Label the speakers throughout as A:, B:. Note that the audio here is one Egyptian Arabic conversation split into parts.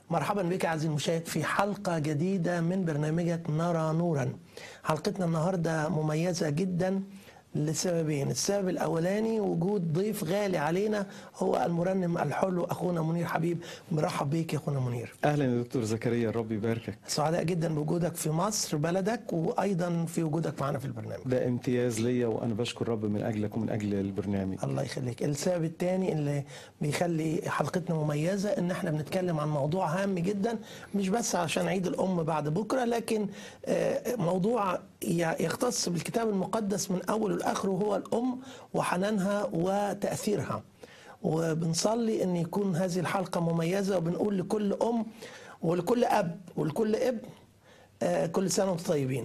A: مرحبا بك عزيزي المشاهد في حلقة جديدة من برنامجك نرى نورا حلقتنا النهاردة مميزة جدا لسببين السبب الأولاني وجود ضيف غالي علينا هو المرنم الحلو أخونا منير حبيب مرحب بيك يا أخونا منير
B: اهلا يا دكتور زكريا ربي يباركك
A: سعداء جدا بوجودك في مصر بلدك وأيضا في وجودك معنا في البرنامج
B: ده امتياز ليا وانا بشكر رب من اجلك ومن اجل البرنامج
A: الله يخليك السبب الثاني اللي بيخلي حلقتنا مميزة ان احنا بنتكلم عن موضوع هام جدا مش بس عشان عيد الام بعد بكرة لكن آه، موضوع ي- يختص بالكتاب المقدس من اوله لاخره هو الام وحنانها وتاثيرها وبنصلي ان يكون هذه الحلقة مميزة وبنقول لكل ام ولكل اب ولكل ابن آه، كل سنة وانتم طيبين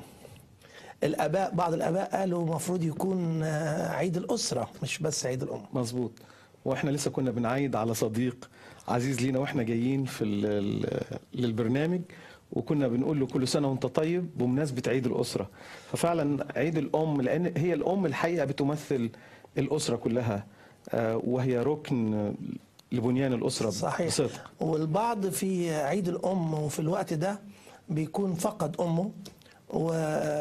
A: الاباء بعض الاباء قالوا المفروض يكون آه، عيد الاسره مش بس عيد الام
B: مظبوط واحنا لسه كنا بنعيد على صديق عزيز لينا واحنا جايين في ال- ال- للبرنامج وكنا بنقول له كل سنه وانت طيب بمناسبه عيد الاسره ففعلا عيد الام لان هي الام الحقيقه بتمثل الاسره كلها آه، وهي ركن لبنيان الاسره
A: صحيح
B: بصدق
A: والبعض في عيد الام وفي الوقت ده بيكون فقد امه و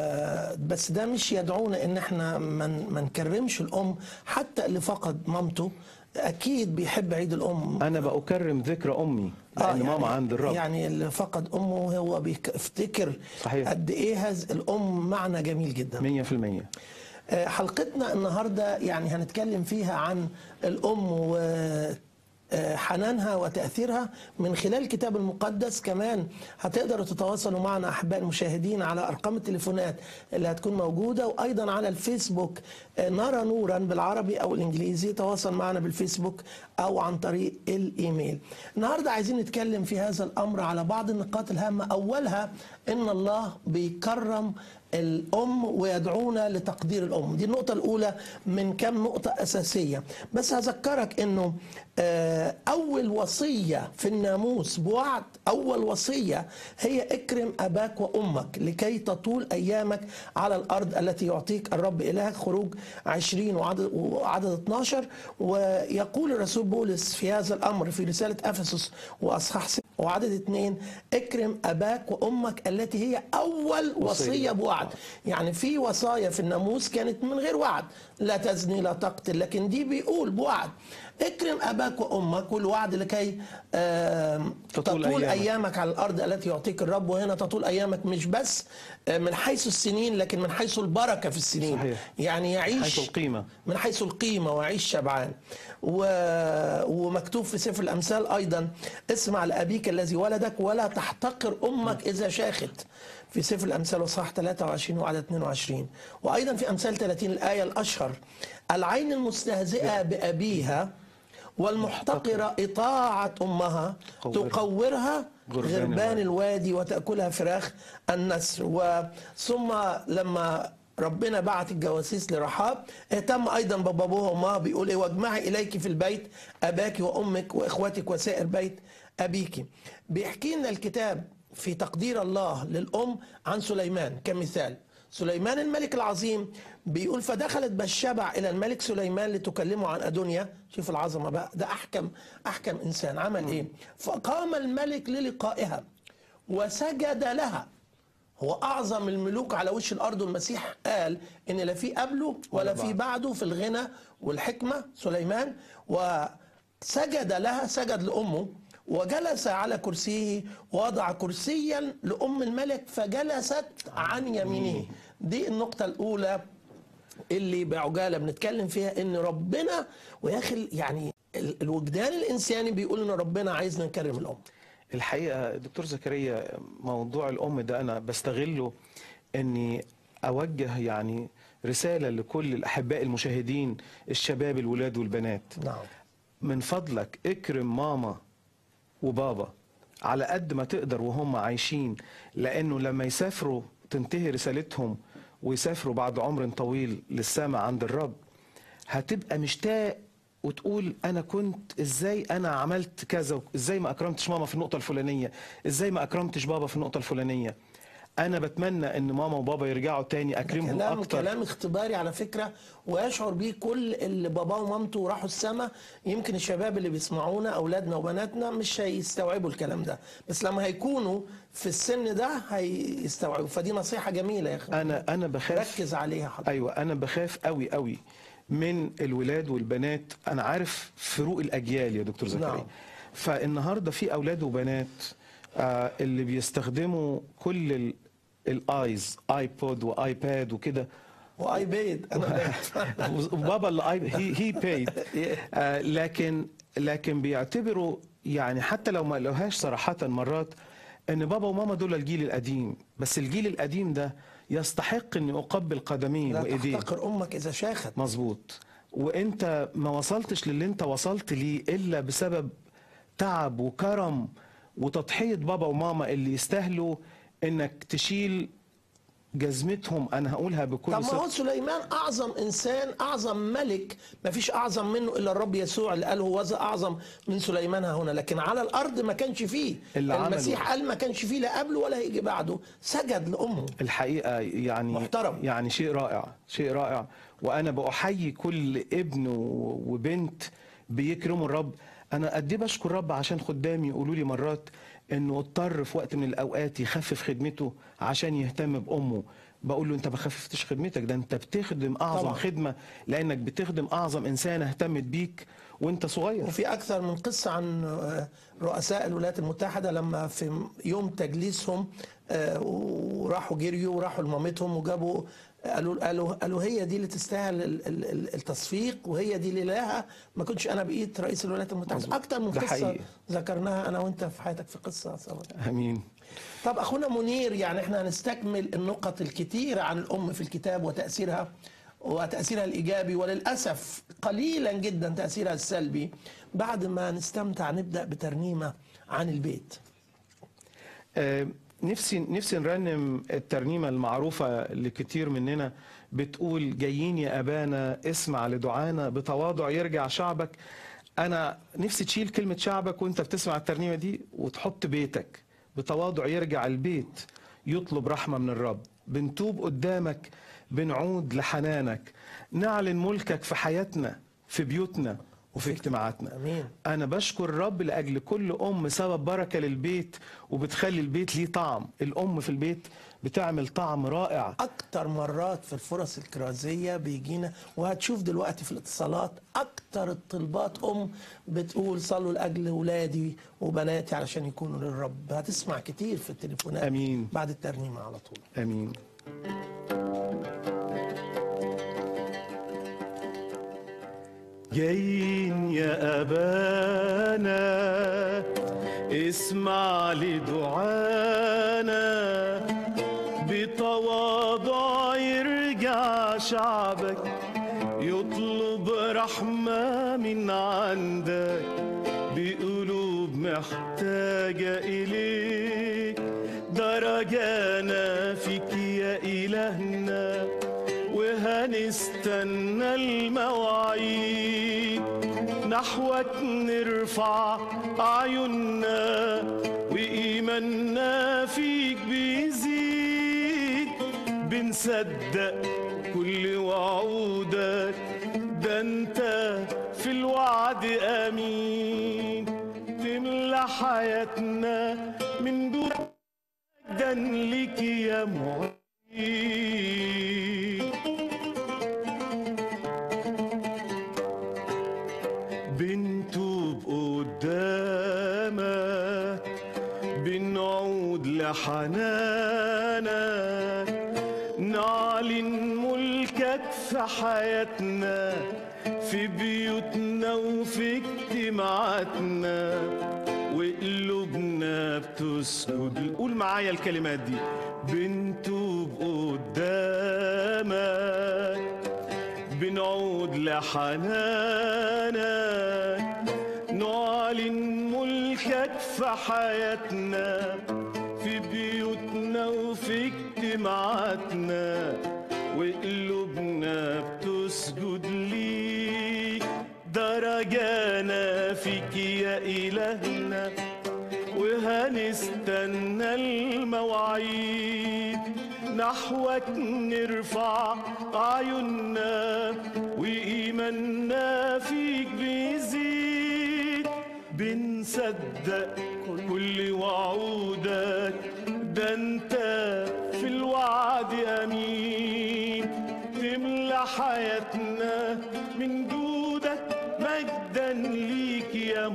A: بس ده مش يدعونا ان احنا من ما نكرمش الام حتى اللي فقد مامته اكيد بيحب عيد الام
B: انا بأكرم ذكرى امي لان ماما عند الرب
A: يعني اللي فقد امه هو بيفتكر
B: صحيح.
A: قد ايه هذا الام معنى جميل جدا
B: 100%
A: آه، حلقتنا النهارده يعني هنتكلم فيها عن الام و آه، حنانها وتأثيرها من خلال الكتاب المقدس كمان هتقدروا تتواصلوا معنا أحباء المشاهدين على أرقام التليفونات اللي هتكون موجودة وأيضا على الفيسبوك آه، نرى نورا بالعربي أو الإنجليزي تواصل معنا بالفيسبوك أو عن طريق الإيميل النهاردة عايزين نتكلم في هذا الأمر على بعض النقاط الهامة أولها إن الله بيكرم الأم ويدعونا لتقدير الأم دي النقطة الأولى من كم نقطة أساسية بس هذكرك أنه آه، أول وصية في الناموس بوعد أول وصية هي اكرم أباك وأمك لكي تطول أيامك على الأرض التي يعطيك الرب إلهك خروج 20 وعدد, وعدد 12 ويقول الرسول بولس في هذا الأمر في رسالة أفسس وأصحاح ستة وعدد اثنين اكرم أباك وأمك التي هي أول وصية بوعد يعني في وصايا في الناموس كانت من غير وعد لا تزني لا تقتل لكن دي بيقول بوعد اكرم أباك وأمك والوعد لكي آم،
B: تطول
A: تطول
B: أيامك.
A: أيامك على الأرض التي يعطيك الرب وهنا تطول أيامك مش بس آه، من حيث السنين لكن من حيث البركة في السنين
B: صحيح.
A: يعني يعيش
B: حيث القيمة
A: من حيث القيمة وعيش شبعان و... ومكتوب في سفر الأمثال أيضا اسمع لأبيك الذي ولدك ولا تحتقر أمك إذا شاخت في سفر الأمثال وصح 23 وعدد 22 وأيضا في أمثال 30 الآية الأشهر العين المستهزئة بأبيها والمحتقرة إطاعة أمها
B: قورها.
A: تقورها
B: غربان
A: غربان
B: الوادي.
A: الوادي وتأكلها فراخ النسر وثم لما ربنا بعت الجواسيس لرحاب اهتم ايضا ببابوها وامها بيقول ايه واجمعي اليك في البيت اباك وامك واخواتك وسائر بيت ابيك بيحكي لنا الكتاب في تقدير الله للام عن سليمان كمثال سليمان الملك العظيم بيقول فدخلت بشبع الى الملك سليمان لتكلمه عن ادونيا شوف العظمه بقى ده احكم احكم انسان عمل ايه فقام الملك للقائها وسجد لها هو اعظم الملوك على وش الارض والمسيح قال ان لا في قبله ولا في بعده في الغنى والحكمه سليمان وسجد لها سجد لامه وجلس على كرسيه ووضع كرسيا لام الملك فجلست عن يمينه دي النقطه الاولى اللي بعجاله بنتكلم فيها ان ربنا ويا اخي يعني ال- الوجدان الانساني بيقول ان ربنا عايزنا نكرم الام
B: الحقيقه دكتور زكريا موضوع الام ده انا بستغله اني اوجه يعني رساله لكل الاحباء المشاهدين الشباب الولاد والبنات
A: نعم
B: من فضلك اكرم ماما وبابا على قد ما تقدر وهم عايشين لانه لما يسافروا تنتهي رسالتهم ويسافروا بعد عمر طويل للسماء عند الرب هتبقى مشتاق وتقول انا كنت ازاي انا عملت كذا ازاي ما اكرمتش ماما في النقطه الفلانيه ازاي ما اكرمتش بابا في النقطه الفلانيه انا بتمنى ان ماما وبابا يرجعوا تاني اكرمهم
A: كلام
B: اكتر
A: كلام اختباري على فكره ويشعر بيه كل اللي باباه ومامته راحوا السما يمكن الشباب اللي بيسمعونا اولادنا وبناتنا مش هيستوعبوا الكلام ده بس لما هيكونوا في السن ده هيستوعبوا فدي نصيحه جميله يا اخي
B: انا انا بخاف
A: ركز عليها حضرتك
B: ايوه انا بخاف قوي قوي من الولاد والبنات انا عارف فروق الاجيال يا دكتور زكريا
A: نعم.
B: فالنهارده في اولاد وبنات آه اللي بيستخدموا كل ال- الايز ايبود وايباد وكده
A: واي بيد انا
B: وبابا اللي هي هي بايد لكن لكن بيعتبروا يعني حتى لو ما لهاش صراحة مرات ان بابا وماما دول الجيل القديم بس الجيل القديم ده يستحق اني اقبل قدميه
A: لا
B: وايديه
A: تحتقر امك اذا شاخت
B: مظبوط وانت ما وصلتش للي انت وصلت ليه الا بسبب تعب وكرم وتضحية بابا وماما اللي يستاهلوا انك تشيل جزمتهم انا هقولها بكل
A: طب ما
B: صدق
A: هو سليمان اعظم انسان اعظم ملك ما فيش اعظم منه الا الرب يسوع اللي قال هو ذا اعظم من سليمان ها هنا لكن على الارض ما كانش فيه
B: اللي عمله.
A: المسيح قال ما كانش فيه لا قبله ولا هيجي بعده سجد لامه
B: الحقيقه يعني
A: محترم.
B: يعني شيء رائع شيء رائع وانا بأحيي كل ابن و- وبنت بيكرموا الرب انا قد ايه بشكر الرب عشان خدامي يقولوا لي مرات انه اضطر في وقت من الاوقات يخفف خدمته عشان يهتم بامه بقول له انت ما خففتش خدمتك ده انت بتخدم اعظم
A: طبعا.
B: خدمه لانك بتخدم اعظم انسان اهتمت بيك وانت صغير
A: وفي اكثر من قصه عن آه، رؤساء الولايات المتحده لما في يوم تجليسهم آه، وراحوا جريوا وراحوا لمامتهم وجابوا قالوا قالوا قالوا هي دي اللي تستاهل ال- ال- ال- التصفيق وهي دي اللي لها ما كنتش انا بقيت رئيس الولايات المتحده
B: مظبوط.
A: اكتر من
B: ده
A: قصه
B: حقيقي.
A: ذكرناها انا وانت في حياتك في قصه سوا
B: امين
A: طب اخونا منير يعني احنا هنستكمل النقط الكتيره عن الام في الكتاب وتاثيرها وتاثيرها الايجابي وللاسف قليلا جدا تاثيرها السلبي بعد ما نستمتع نبدا بترنيمه عن البيت
B: آه، نفسي نفسي نرنم الترنيمة المعروفة لكتير مننا بتقول جايين يا أبانا اسمع لدعانا بتواضع يرجع شعبك أنا نفسي تشيل كلمة شعبك وأنت بتسمع الترنيمة دي وتحط بيتك بتواضع يرجع البيت يطلب رحمة من الرب بنتوب قدامك بنعود لحنانك نعلن ملكك في حياتنا في بيوتنا وفي اجتماعاتنا
A: امين
B: أنا بشكر الرب لأجل كل أم سبب بركة للبيت وبتخلي البيت ليه طعم الأم في البيت بتعمل طعم رائع
A: اكتر مرات في الفرص الكرازيه بيجينا وهتشوف دلوقتي في الاتصالات اكتر الطلبات ام بتقول صلوا لاجل ولادي وبناتي علشان يكونوا للرب هتسمع كتير في التليفونات
B: أمين.
A: بعد الترنيمه على طول
B: آمين جايين يا أبانا اسمع لدعانا بتواضع يرجع شعبك يطلب رحمة من عندك بقلوب محتاجة إليك درجانا فيك يا إلهنا وهنستنى المواعيد نحوك نرفع أعيننا وإيماننا فيك بيزيد بنصدق كل وعودك ده انت في الوعد امين تملى حياتنا من دون مجدا ليك يا معين بنتوب قدامك بنعود لحنانك نعلن ملكك في حياتنا في بيوتنا وفي اجتماعاتنا وقلوبنا بتسجد قول معايا الكلمات دي بنتوب قدامك بنعود لحنانك نعلن ملكك في حياتنا في بيوتنا وفي اجتماعاتنا وقلوبنا بتسجد ليك درجانا فيك يا إلهنا وهنستنى المواعيد نحوك نرفع أعيننا وإيماننا فيك بيزيد بنصدق كل وعودك ده انت في الوعد امين تملى حياتنا من جودك مجدا ليك يا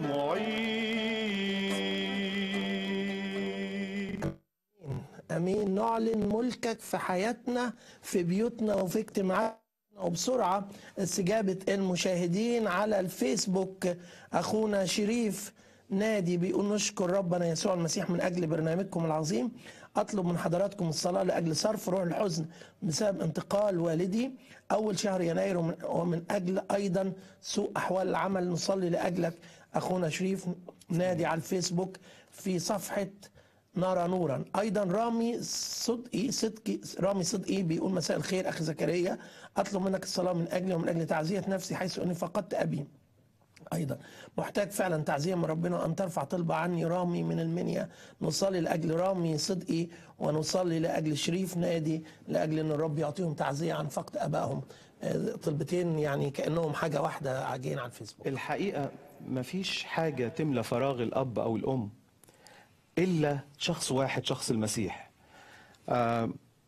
B: معين
A: امين نعلن ملكك في حياتنا في بيوتنا وفي اجتماعاتنا وبسرعه استجابه المشاهدين على الفيسبوك اخونا شريف نادي بيقول نشكر ربنا يسوع المسيح من اجل برنامجكم العظيم اطلب من حضراتكم الصلاه لاجل صرف روح الحزن بسبب انتقال والدي اول شهر يناير ومن, ومن اجل ايضا سوء احوال العمل نصلي لاجلك اخونا شريف نادي على الفيسبوك في صفحه نرى نورا ايضا رامي صدقي صدقي رامي صدقي بيقول مساء الخير اخي زكريا اطلب منك الصلاه من اجلي ومن اجل تعزيه نفسي حيث اني فقدت ابي ايضا محتاج فعلا تعزيه من ربنا ان ترفع طلبه عني رامي من المنيا نصلي لاجل رامي صدقي ونصلي لاجل شريف نادي لاجل ان الرب يعطيهم تعزيه عن فقد ابائهم آه، طلبتين يعني كانهم حاجه واحده عاجين على الفيسبوك
B: الحقيقة مفيش حاجة تملى فراغ الأب أو الأم إلا شخص واحد شخص المسيح آه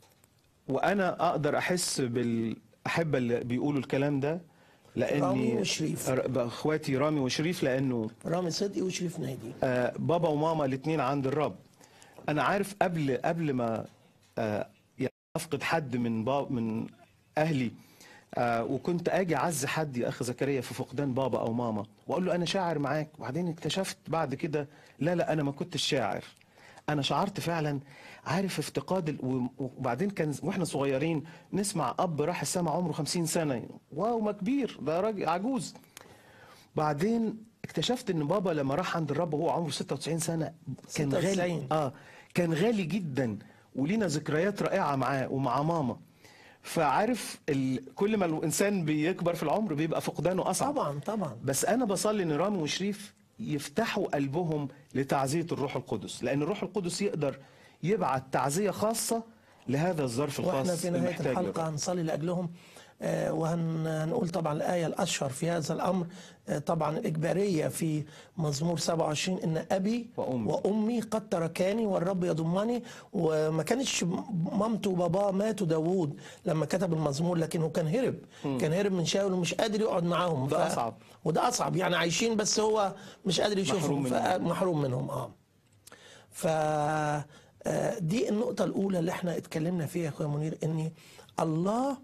B: وأنا أقدر أحس بالأحبة اللي بيقولوا الكلام ده لأني
A: رامي وشريف.
B: ر- إخواتي رامي وشريف لأنه
A: رامي صدقي وشريف نادي
B: آه، بابا وماما الاثنين عند الرب انا عارف قبل قبل ما آه، يعني افقد حد من باب من اهلي آه، وكنت اجي اعزي حد يا اخ زكريا في فقدان بابا او ماما واقول له انا شاعر معاك وبعدين اكتشفت بعد كده لا لا انا ما كنتش شاعر انا شعرت فعلا عارف افتقاد ال... و- وبعدين كان واحنا صغيرين نسمع اب راح السما عمره 50 سنه واو ما كبير ده راجل عجوز بعدين اكتشفت ان بابا لما راح عند الرب وهو عمره 96 سنه كان
A: 96.
B: غالي اه كان غالي جدا ولينا ذكريات رائعه معاه ومع ماما فعارف ال... كل ما الانسان بيكبر في العمر بيبقى فقدانه اصعب
A: طبعا طبعا
B: بس انا بصلي ان رامي وشريف يفتحوا قلبهم لتعزيه الروح القدس لان الروح القدس يقدر يبعت تعزيه خاصه لهذا الظرف الخاص
A: واحنا في نهايه
B: المحتاج
A: الحلقه
B: للرب.
A: هنصلي لاجلهم آه، وهنقول طبعا الايه الاشهر في هذا الامر آه، طبعا الاجباريه في مزمور 27 ان ابي
B: وأمي.
A: وامي قد تركاني والرب يضمني وما كانش مامته وباباه ماتوا داوود لما كتب المزمور لكنه كان هرب كان هرب من شاول ومش قادر يقعد معاهم
B: ده أصعب.
A: وده اصعب يعني عايشين بس هو مش قادر يشوفهم
B: محروم منهم.
A: محروم منهم اه ف آه، دي النقطة الأولى اللي احنا اتكلمنا فيها يا أخويا منير إن الله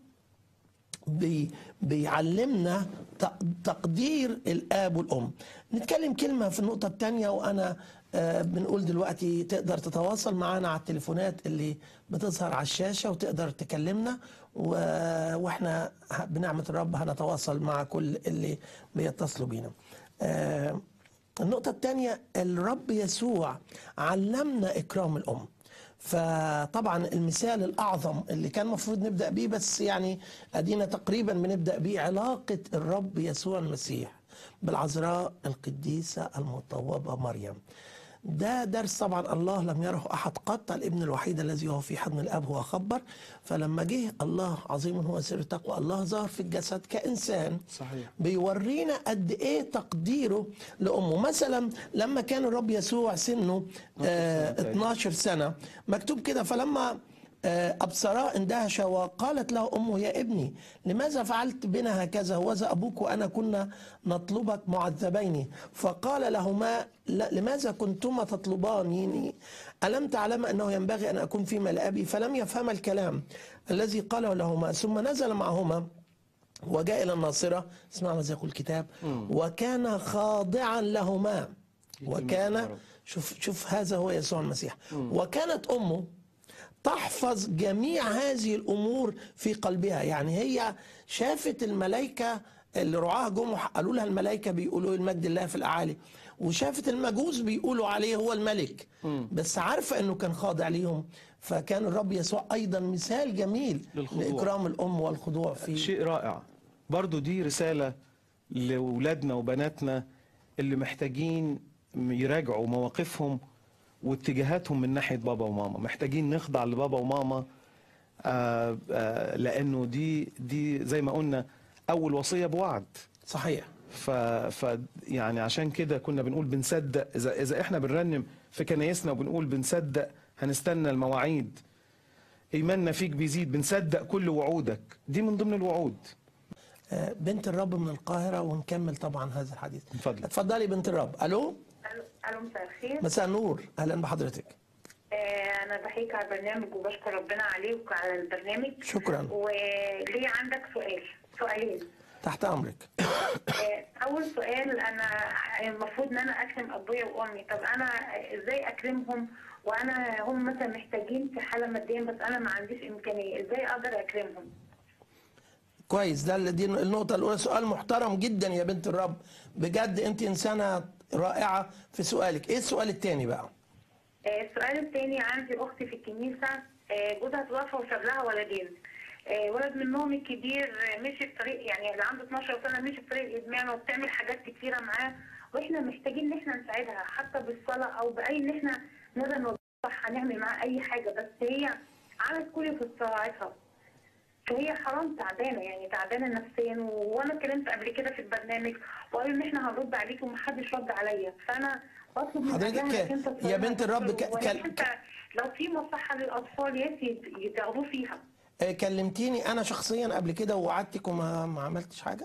A: بي بيعلمنا ت- تقدير الآب والأم نتكلم كلمة في النقطة الثانية وأنا آه، بنقول دلوقتي تقدر تتواصل معنا على التليفونات اللي بتظهر على الشاشة وتقدر تكلمنا و- واحنا ه- بنعمة الرب هنتواصل مع كل اللي بيتصلوا بينا آه، النقطة الثانية الرب يسوع علمنا إكرام الأم فطبعا المثال الأعظم اللي كان المفروض نبدأ بيه بس يعني أدينا تقريبا بنبدأ بيه علاقة الرب يسوع المسيح بالعذراء القديسة المطوبة مريم ده درس طبعا الله لم يره احد قط الابن الوحيد الذي هو في حضن الاب هو خبر فلما جه الله عظيم هو سر التقوى الله ظهر في الجسد كانسان
B: صحيح.
A: بيورينا قد ايه تقديره لامه مثلا لما كان الرب يسوع سنه آه 12 سنه مكتوب كده فلما آه، أبصراه اندهش وقالت له أمه يا ابني لماذا فعلت بنا هكذا هوذا أبوك وأنا كنا نطلبك معذبين فقال لهما لا لماذا كنتما تطلبانني ألم تعلم أنه ينبغي أن أكون فيما لأبي فلم يفهم الكلام الذي قاله لهما ثم نزل معهما وجاء إلى الناصرة اسمع ماذا يقول الكتاب وكان خاضعا لهما وكان شوف شوف هذا هو يسوع المسيح وكانت أمه تحفظ جميع هذه الامور في قلبها يعني هي شافت الملائكه اللي رعاها جم قالوا لها الملائكه بيقولوا المجد الله في الاعالي وشافت المجوس بيقولوا عليه هو الملك بس عارفه انه كان خاضع ليهم فكان الرب يسوع ايضا مثال جميل
B: للخضوع.
A: لاكرام الام والخضوع في
B: شيء رائع برضو دي رسالة لأولادنا وبناتنا اللي محتاجين يراجعوا مواقفهم واتجاهاتهم من ناحيه بابا وماما محتاجين نخضع لبابا وماما آه آه لانه دي دي زي ما قلنا اول وصيه بوعد
A: صحيح
B: ف, ف يعني عشان كده كنا بنقول بنصدق اذا اذا احنا بنرنم في كنايسنا وبنقول بنصدق هنستنى المواعيد ايماننا فيك بيزيد بنصدق كل وعودك دي من ضمن الوعود
A: آه، بنت الرب من القاهرة ونكمل طبعا هذا الحديث
B: من فضلك.
A: اتفضلي بنت الرب الو
C: الو ألو، مساء الخير
A: مساء النور اهلا بحضرتك
C: آه، انا بحييك على البرنامج وبشكر ربنا عليك وعلى البرنامج
A: شكرا
C: وليه عندك سؤال سؤالين
A: تحت امرك
C: آه، اول سؤال انا المفروض ان انا اكرم ابويا وامي طب انا ازاي اكرمهم وانا هم مثلا محتاجين في حاله ماديا بس انا ما عنديش امكانيه ازاي اقدر اكرمهم
A: كويس ده اللي- دي النقطة الأولى سؤال محترم جدا يا بنت الرب بجد أنت إنسانة رائعة في سؤالك إيه السؤال التاني بقى؟
C: آه، السؤال الثاني عندي اختي في الكنيسه آه، جوزها توفى وساب لها ولدين آه، ولد منهم الكبير آه، مشي في طريق يعني اللي عنده 12 سنه مشي في طريق الادمان وبتعمل حاجات كتيره معاه واحنا محتاجين ان احنا نساعدها حتى بالصلاه او باي ان احنا نقدر نوضح هنعمل معاها اي حاجه بس هي عملت كل اللي في استطاعتها فهي حرام تعبانه يعني تعبانه نفسيا وانا اتكلمت قبل كده في البرنامج وقالوا ان احنا هنرد عليك ومحدش رد عليا فانا بطلب من
A: حضرتك
C: أهلها إنك أنت
A: يا
C: تصلي
A: بنت الرب
C: على
A: ك-
C: الدكتور،
A: كان-
C: وإنك انت لو في مصحه للاطفال يا ريت يتاخدوه فيها
A: آه، كلمتيني أنا شخصيا قبل كده ووعدتك وما ما عملتش حاجة؟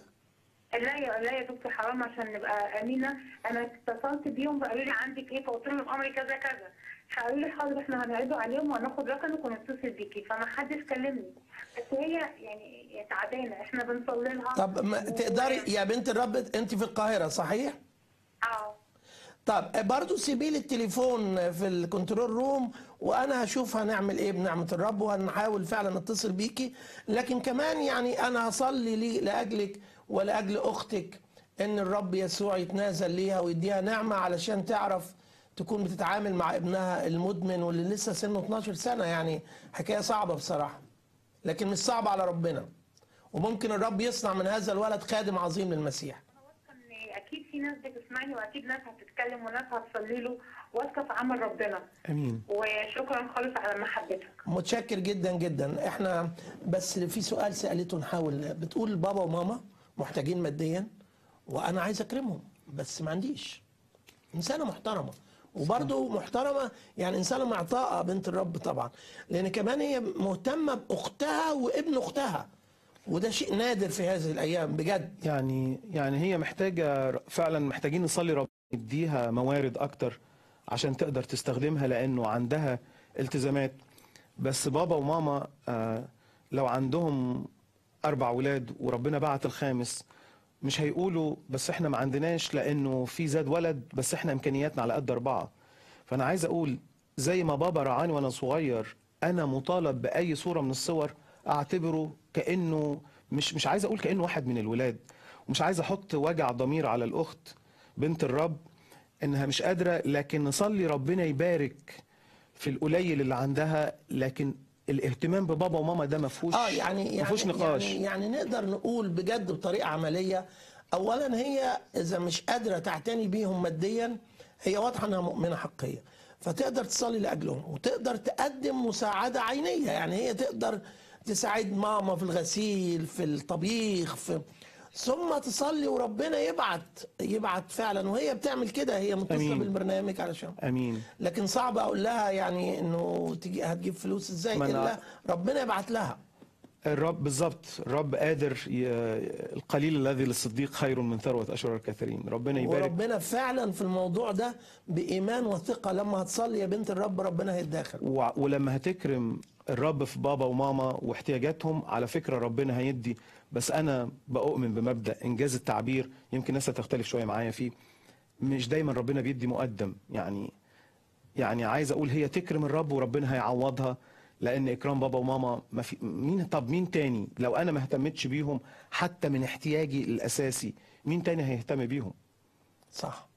C: لا يا لا يا دكتور حرام عشان نبقى امينه انا اتصلت بيهم فقالوا لي عندك ايه فقلت لهم امري كذا كذا فقالوا لي حاضر احنا هنعرضه عليهم وهناخد رقمك ونتصل بيكي فما حدش كلمني بس هي يعني تعبانه احنا بنصلي لها
A: طب ما
C: و-
A: تقدري يا بنت الرب أنت في القاهرة صحيح؟
C: اه
A: طب برضو سيبي لي التليفون في الكنترول روم وانا هشوف هنعمل ايه بنعمه الرب وهنحاول فعلا نتصل بيكي لكن كمان يعني انا هصلي لي لاجلك ولاجل اختك ان الرب يسوع يتنازل ليها ويديها نعمه علشان تعرف تكون بتتعامل مع ابنها المدمن واللي لسه سنه 12 سنه يعني حكايه صعبه بصراحه لكن مش صعبه على ربنا وممكن الرب يصنع من هذا الولد خادم عظيم للمسيح
C: انا واثقه ان اكيد في ناس بتسمعني واكيد ناس هتتكلم وناس هتصلي له واثقه في عمل ربنا
B: امين
C: وشكرا خالص على محبتك
A: متشكر جدا جدا احنا بس في سؤال سالته نحاول بتقول بابا وماما محتاجين ماديا وانا عايز اكرمهم بس ما عنديش انسانه محترمه وبرضه محترمه يعني انسانه معطاءه بنت الرب طبعا لان كمان هي مهتمه باختها وابن اختها وده شيء نادر في هذه الايام بجد
B: يعني يعني هي محتاجه فعلا محتاجين نصلي ربنا يديها موارد اكتر عشان تقدر تستخدمها لانه عندها التزامات بس بابا وماما آه، لو عندهم اربع ولاد وربنا بعت الخامس مش هيقولوا بس احنا ما عندناش لانه في زاد ولد بس احنا امكانياتنا على قد اربعه فانا عايز اقول زي ما بابا رعاني وانا صغير انا مطالب باي صوره من الصور اعتبره كانه مش مش عايز اقول كانه واحد من الولاد ومش عايز احط وجع ضمير على الاخت بنت الرب انها مش قادره لكن نصلي ربنا يبارك في القليل اللي عندها لكن الاهتمام ببابا وماما ده ما فيهوش
A: اه يعني
B: ما
A: يعني
B: فيهوش نقاش
A: يعني, يعني نقدر نقول بجد بطريقه عمليه اولا هي اذا مش قادره تعتني بيهم ماديا هي واضحه انها مؤمنه حقيقيه فتقدر تصلي لاجلهم وتقدر تقدم مساعده عينيه يعني هي تقدر تساعد ماما في الغسيل في الطبيخ في ثم تصلي وربنا يبعت يبعت فعلا وهي بتعمل كده هي متصله
B: أمين.
A: بالبرنامج علشان
B: امين
A: لكن صعب اقول لها يعني انه تجي هتجيب فلوس ازاي
B: ما أنا-
A: الا ربنا يبعت لها
B: الرب بالظبط الرب قادر ي... القليل الذي للصديق خير من ثروة أشرار كثيرين ربنا يبارك
A: وربنا فعلا في الموضوع ده بايمان وثقه لما هتصلي يا بنت الرب ربنا هيتداخل
B: و... ولما هتكرم الرب في بابا وماما واحتياجاتهم على فكرة ربنا هيدي بس أنا بؤمن بمبدأ إنجاز التعبير يمكن ناس هتختلف شوية معايا فيه مش دايما ربنا بيدي مقدم يعني يعني عايز أقول هي تكرم الرب وربنا هيعوضها لأن إكرام بابا وماما ما في مين طب مين تاني لو أنا ما اهتمتش بيهم حتى من احتياجي الأساسي مين تاني هيهتم بيهم
A: صح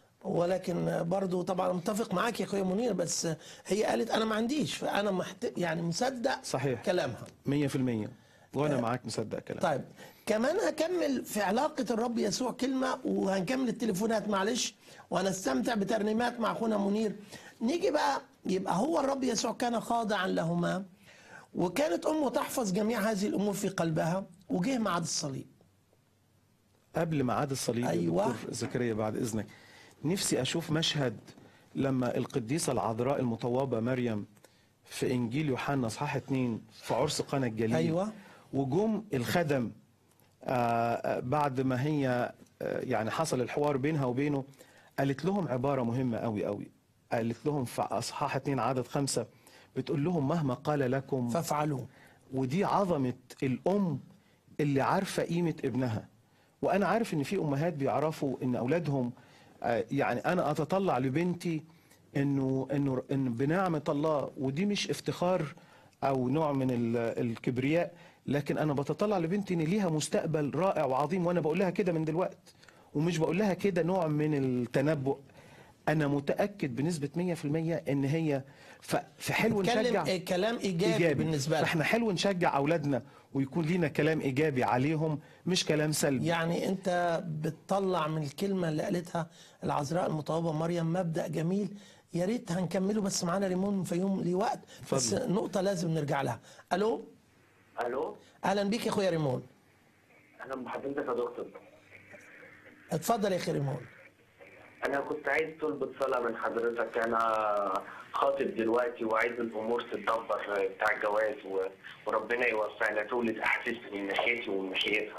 A: ولكن برضو طبعا متفق معاك يا اخويا منير بس هي قالت انا ما عنديش فانا محت... يعني مصدق
B: صحيح
A: كلامها
B: مية في المية وأنا معاك مصدق كلام
A: طيب كمان هكمل في علاقة الرب يسوع كلمة وهنكمل التليفونات معلش وهنستمتع بترنيمات مع أخونا منير نيجي بقى يبقى هو الرب يسوع كان خاضعا لهما وكانت امه تحفظ جميع هذه الامور في قلبها وجه ميعاد الصليب
B: قبل ميعاد الصليب
A: أيوة.
B: يا دكتور زكريا بعد اذنك نفسي اشوف مشهد لما القديسه العذراء المطوبه مريم في انجيل يوحنا اصحاح 2 في عرس قنا الجليل
A: أيوة.
B: وجم الخدم آه، آه، بعد ما هي آه، يعني حصل الحوار بينها وبينه قالت لهم عباره مهمه قوي قوي قالت لهم في اصحاح 2 عدد خمسة بتقول لهم مهما قال لكم
A: فافعلوه
B: ودي عظمة الأم اللي عارفة قيمة ابنها وأنا عارف إن في أمهات بيعرفوا إن أولادهم آه، يعني أنا أتطلع لبنتي إنه إنه إن بنعمة الله ودي مش افتخار أو نوع من ال- الكبرياء لكن أنا بتطلع لبنتي إن ليها مستقبل رائع وعظيم وأنا بقول لها كده من دلوقتي ومش بقول لها كده نوع من التنبؤ أنا متأكد بنسبة 100% إن هي ف- فحلو نشجع
A: اتكلم إيه كلام ايجابي, بالنسبه لها
B: فاحنا حلو نشجع اولادنا ويكون لينا كلام ايجابي عليهم مش كلام سلبي
A: يعني انت بتطلع من الكلمه اللي قالتها العذراء المطوبه مريم مبدا جميل يا ريت هنكمله بس معانا ريمون من فيوم ليه وقت بس
B: اتفضل.
A: نقطه لازم نرجع لها الو
D: الو
A: اهلا بيك يا اخويا ريمون
D: اهلا بحضرتك يا دكتور
A: اتفضل يا اخي ريمون
D: انا كنت عايز طلبة صلاة من حضرتك انا خاطب دلوقتي وعايز الامور تتدبر بتاع الجواز و... وربنا يوفقنا تولد احاسيس من ناحيتي ومن ناحيتها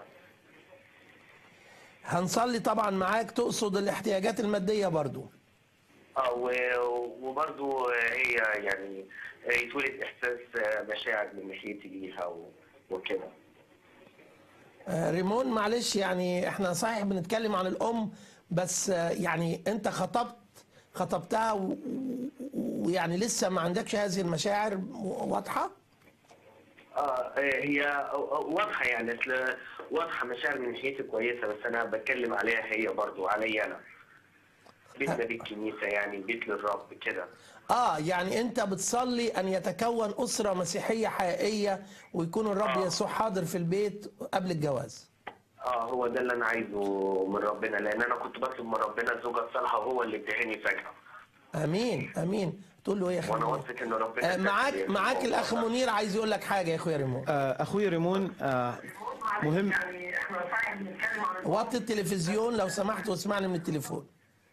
A: هنصلي طبعا معاك تقصد الاحتياجات الماديه برضو
D: اه و... وبرضو هي يعني يتولد احساس مشاعر من ناحيتي ليها و... وكده
A: آه، ريمون معلش يعني احنا صحيح بنتكلم عن الام بس آه، يعني انت خطبت خطبتها و- و- ويعني لسه ما عندكش هذه المشاعر واضحه
D: اه هي واضحة يعني اصل واضحة مشاعر من ناحيتي كويسة بس انا بتكلم عليها هي برضو عليا انا بيتنا بيت كنيسة يعني بيت للرب كده
A: اه يعني انت بتصلي ان يتكون اسره مسيحيه حقيقيه ويكون الرب
D: آه.
A: يسوع حاضر في البيت قبل الجواز
D: اه هو ده اللي انا عايزه من ربنا لان انا كنت بطلب من ربنا الزوجة الصالحة وهو اللي اداني فجأة
A: امين امين تقول له ايه يا اخي
D: وانا
A: ريمون؟
D: واثق ان ربنا
A: آه معاك
D: اداني
A: معاك
D: الموضوع
A: الاخ
D: ده.
A: منير عايز يقول لك حاجه يا اخويا ريمون
B: آه، اخويا ريمون آه، مهم
C: يعني احنا صحيح بنتكلم عن
A: وطي التلفزيون لو سمحت واسمعني من التليفون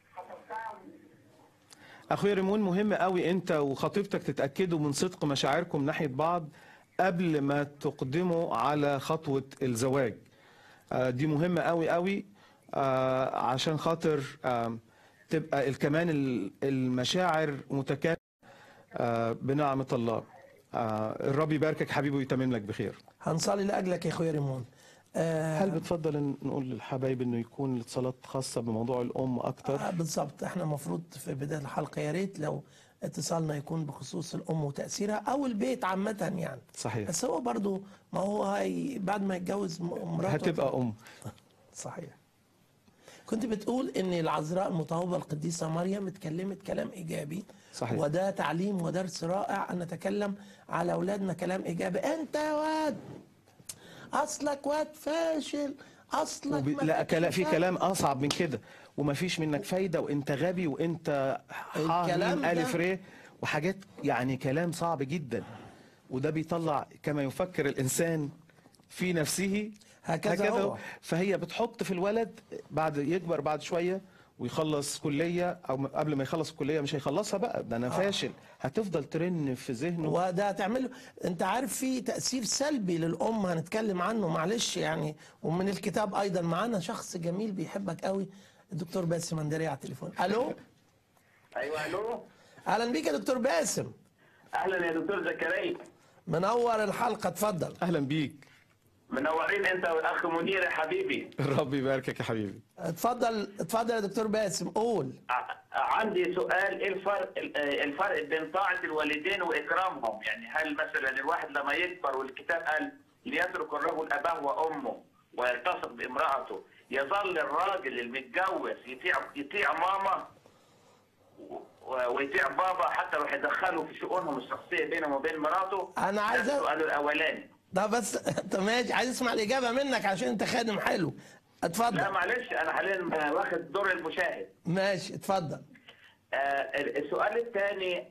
B: اخويا ريمون مهم قوي انت وخطيبتك تتاكدوا من صدق مشاعركم ناحيه بعض قبل ما تقدموا على خطوه الزواج آه، دي مهمه قوي قوي آه، عشان خاطر آم، تبقى ال- كمان ال- المشاعر متكامله آه، بنعمه الله آه، الرب يباركك حبيبي ويتمم لك بخير
A: هنصلي لاجلك يا اخويا ريمون آه
B: هل بتفضل إن نقول للحبايب انه يكون الاتصالات خاصه بموضوع الام اكتر
A: آه، بالظبط احنا المفروض في بدايه الحلقه يا ريت لو اتصالنا يكون بخصوص الام وتاثيرها او البيت عامه يعني
B: صحيح
A: بس هو برضو ما هو هي بعد ما يتجوز م- مراته
B: هتبقى ام
A: صحيح كنت بتقول ان العذراء المطوبه القديسه مريم اتكلمت كلام ايجابي
B: صحيح.
A: وده تعليم ودرس رائع ان نتكلم على اولادنا كلام ايجابي انت واد اصلك واد فاشل اصلك
B: وبي...
A: ما
B: لا
A: فيكش
B: كلا... في
A: فهم.
B: كلام اصعب من كده ومفيش منك فايده وانت غبي وانت
A: الكلام
B: حامل
A: ده-
B: الف ر وحاجات يعني كلام صعب جدا وده بيطلع كما يفكر الانسان في نفسه
A: هكذا هو.
B: فهي بتحط في الولد بعد يكبر بعد شويه ويخلص كليه او م- قبل ما يخلص الكليه مش هيخلصها بقى ده انا فاشل هتفضل ترن في ذهنه
A: وده هتعمله انت عارف في تاثير سلبي للام هنتكلم عنه معلش يعني ومن الكتاب ايضا معانا شخص جميل بيحبك قوي الدكتور باسم مندري على التليفون الو
E: ايوه الو
A: اهلا بيك يا دكتور باسم
E: اهلا يا دكتور زكريا
A: منور الحلقه اتفضل
B: اهلا بيك
E: منورين انت والاخ منير يا حبيبي
B: الرب يباركك يا حبيبي
A: اتفضل اتفضل يا دكتور باسم قول
E: ع- عندي سؤال ايه الفرق الفرق بين طاعه الوالدين واكرامهم يعني هل مثلا الواحد لما يكبر والكتاب قال ليترك الرجل اباه وامه ويلتصق بامراته يظل الراجل المتجوز يطيع يطيع ماما و- ويطيع بابا حتى لو هيدخلوا في شؤونهم الشخصيه بينهم وبين مراته
A: أنا عايز
E: ده
A: أ-
E: السؤال الاولاني
A: ده بس طب ماشي عايز اسمع الاجابه منك عشان انت خادم حلو
E: لا
A: اتفضل
E: معلش انا حاليا واخد دور المشاهد
A: ماشي اتفضل
E: آه، السؤال الثاني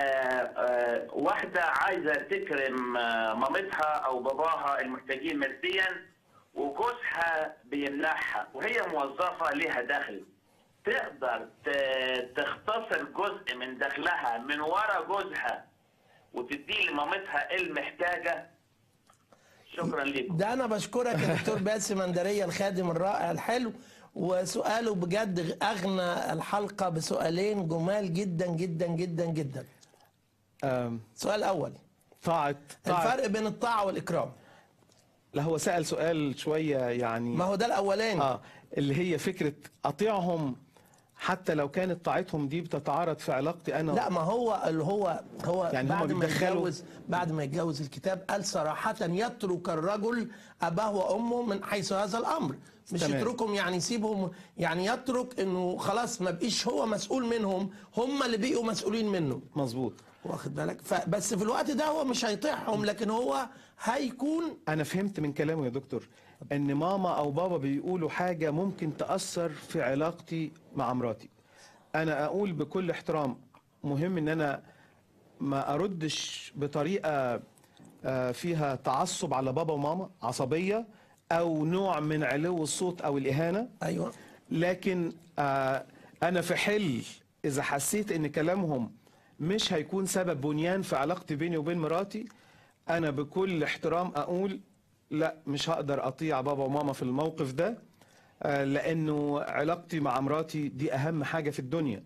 E: واحدة عايزة تكرم آه، مامتها أو باباها المحتاجين ماديا وجوزها بيمنعها وهي موظفة لها دخل تقدر ت- تختصر جزء من دخلها من ورا جوزها وتديه لمامتها المحتاجة شكرا لكم
A: ده انا بشكرك يا دكتور باسم مندريه الخادم الرائع الحلو وسؤاله بجد اغنى الحلقه بسؤالين جمال جدا جدا جدا جدا
B: آم،
A: سؤال اول
B: طاعة طاعة
A: الفرق بين الطاعه والاكرام
B: لا هو سأل سؤال شوية يعني
A: ما هو ده الاولاني
B: اه اللي هي فكرة أطيعهم حتى لو كانت طاعتهم دي بتتعارض في علاقتي أنا
A: لا ما هو اللي هو هو
B: يعني هما
A: بعد ما
B: بيتدخلوا-
A: يتجوز بعد ما يتجوز الكتاب قال صراحة يترك الرجل أباه وأمه من حيث هذا الأمر مش
B: تمام.
A: يتركهم يعني يسيبهم يعني يترك انه خلاص ما بقيش هو مسؤول منهم هم اللي بقوا مسؤولين منه
B: مظبوط
A: واخد بالك فبس في الوقت ده هو مش هيطيعهم لكن هو هيكون
B: أنا فهمت من كلامه يا دكتور إن ماما أو بابا بيقولوا حاجة ممكن تأثر في علاقتي مع مراتي أنا أقول بكل احترام مهم إن أنا ما أردش بطريقة آه، فيها تعصب على بابا وماما عصبية أو نوع من علو الصوت أو الإهانة
A: ايوه
B: لكن آه انا في حل اذا حسيت ان كلامهم مش هيكون سبب بنيان في علاقتي بيني وبين مراتي انا بكل احترام اقول لا مش هقدر اطيع بابا وماما في الموقف ده آه لانه علاقتي مع مراتي دي اهم حاجة في الدنيا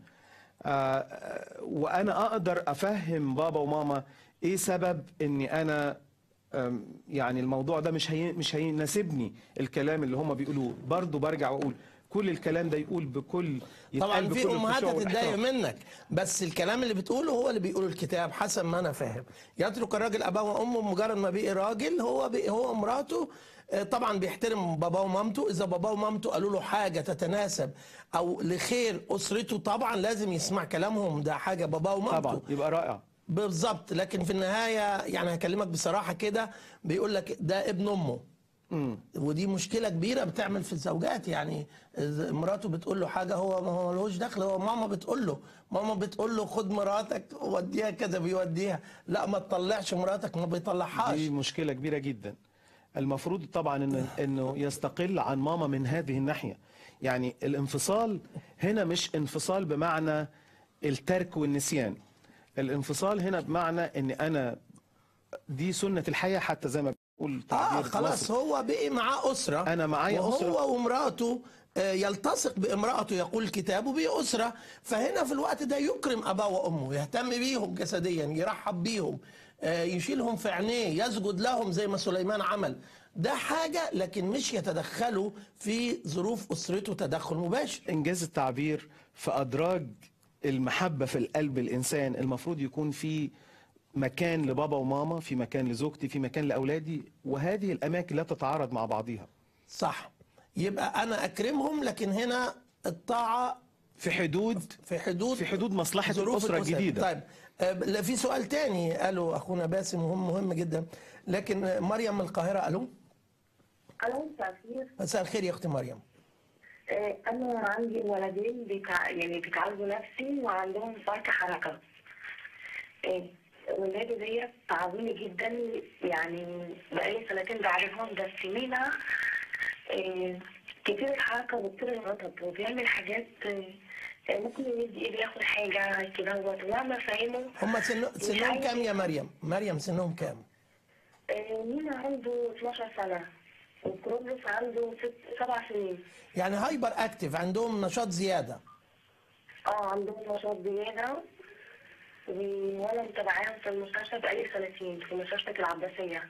B: آه وانا اقدر افهم بابا وماما ايه سبب اني انا أم، يعني الموضوع ده مش هي مش هيناسبني الكلام اللي هم بيقولوه برضه برجع واقول كل الكلام ده يقول بكل يتقال
A: طبعا في
B: بكل
A: امهات
B: الخشوع
A: هتتضايق
B: والاحترام.
A: منك بس الكلام اللي بتقوله هو اللي بيقوله الكتاب حسب ما انا فاهم يترك الراجل اباه وامه مجرد ما بقي راجل هو بقي هو مراته آه، طبعا بيحترم باباه ومامته اذا باباه ومامته قالوا له حاجه تتناسب او لخير اسرته طبعا لازم يسمع كلامهم ده حاجه باباه ومامته
B: طبعا يبقى رائع
A: بالظبط لكن في النهايه يعني هكلمك بصراحه كده بيقول لك ده ابن امه
B: امم
A: ودي مشكله كبيره بتعمل في الزوجات يعني إذا مراته بتقول له حاجه هو ما هو ملوش دخل هو ماما بتقول له ماما بتقول له خد مراتك وديها كذا بيوديها لا ما تطلعش مراتك ما بيطلعهاش
B: دي مشكلة كبيرة جدا المفروض طبعا إن انه يستقل عن ماما من هذه الناحية يعني الانفصال هنا مش انفصال بمعنى الترك والنسيان الانفصال هنا بمعنى ان انا دي سنة الحياة حتى زي ما بقول
A: اه
B: تعبير
A: خلاص
B: وصف.
A: هو بقي معاه اسره
B: أنا معايا
A: وهو
B: أسرة.
A: ومراته آه، يلتصق بامرأته يقول الكتاب وبقي أسرة فهنا في الوقت ده يكرم أباه وأمه يهتم بيهم جسديا يرحب بيهم آه، يشيلهم في عينيه يسجد لهم زي ما سليمان عمل ده حاجة لكن مش يتدخلوا في ظروف أسرته تدخل مباشر
B: انجاز التعبير في ادراج المحبه في القلب الانسان المفروض يكون في مكان لبابا وماما في مكان لزوجتي في مكان لاولادي وهذه الاماكن لا تتعارض مع بعضها
A: صح يبقى أنا أكرمهم لكن هنا الطاعة
B: في حدود
A: في حدود
B: في حدود مصلحه
A: ظروف
B: الاسره
A: الأسرة.
B: الجديده
A: طيب آه، لا، في سؤال تاني قاله اخونا باسم وهم مهم جدا لكن آه، مريم من القاهره الو
F: ألو مساء الخير
A: مساء الخير يا اختي مريم
F: آه، أنا عندي ولدين بيتع... يعني بيتعالجوا نفسي وعندهم فرط حركة آه، ولادي ديت تعبوني جدا يعني بقالي سنتين بعرفهم بس مينا آه، كتير الحركة وكتير الغضب وبيعمل حاجات آه، آه، ممكن يمد ايده ياخد حاجة كده وأنا فاهمه
A: هم سن... سنهم كام يا مريم مريم سنهم كام
F: آه، مينا عنده 12 سنة وكروبلس عنده ست سبع سنين
A: يعني هايبر اكتف عندهم نشاط زياده
F: اه عندهم نشاط زيادة و- وانا متابعاهم في المستشفى بقالي سنتين في مستشفى العباسية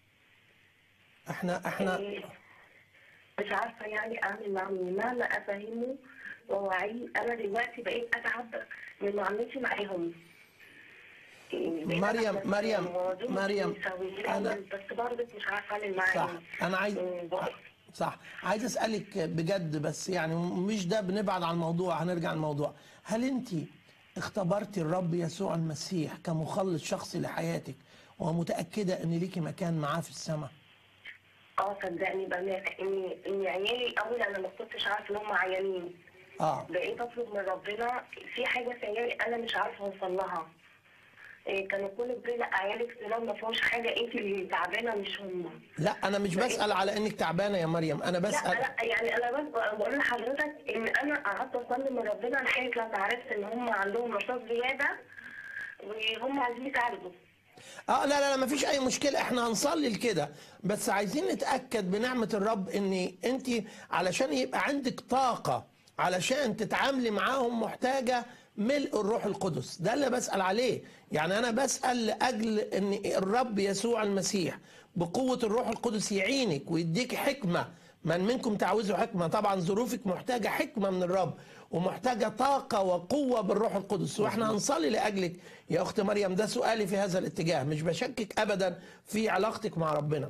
A: احنا احنا
F: إيه، مش عارفة يعني اعمل معاهم إيه. مهما افهمه واوعيه انا دلوقتي بقيت اتعب من معاملتي معاهم إيه، بقيت
A: مريم-
F: أتعب
A: مريم-
F: وأدوم
A: مريم،
F: يسوي لي
A: أنا-
F: الأول، بس برضه مش عارفة اعمل
A: صح
F: معاهم
A: انا عايز
F: إيه، بقى-
A: صح عايز اسالك بجد بس يعني مش ده بنبعد عن الموضوع هنرجع الموضوع هل انت اختبرتي الرب يسوع المسيح كمخلص شخصي لحياتك ومتاكده ان ليكي مكان معاه في السماء
F: اه صدقني بأمانة اني اني عيالي الاول انا ما كنتش عارفه ان هم عيانين
A: اه
F: بقيت اطلب من ربنا في حاجه في عيالي انا مش عارفه اوصل لها إيه كانوا كل بيقولوا لا عيالك سلام ما فيهمش حاجه انت اللي تعبانه مش هم
A: لا انا مش بسال على انك تعبانه يا مريم انا
F: لا
A: بسال
F: لا يعني انا بس بقول لحضرتك ان انا قعدت اصلي من ربنا لحد لما عرفت ان هم عندهم نشاط زياده وهم عايزين يتعالجوا
A: اه لا لا لا مفيش اي مشكله احنا هنصلي لكده بس عايزين نتاكد بنعمه الرب ان انت علشان يبقى عندك طاقه علشان تتعاملي معاهم محتاجه ملء الروح القدس ده اللي بسال عليه يعني انا بسال لاجل ان الرب يسوع المسيح بقوه الروح القدس يعينك ويديك حكمه من منكم تعوزوا حكمه طبعا ظروفك محتاجه حكمه من الرب ومحتاجه طاقه وقوه بالروح القدس واحنا هنصلي لاجلك يا اخت مريم ده سؤالي في هذا الاتجاه مش بشكك ابدا في علاقتك مع ربنا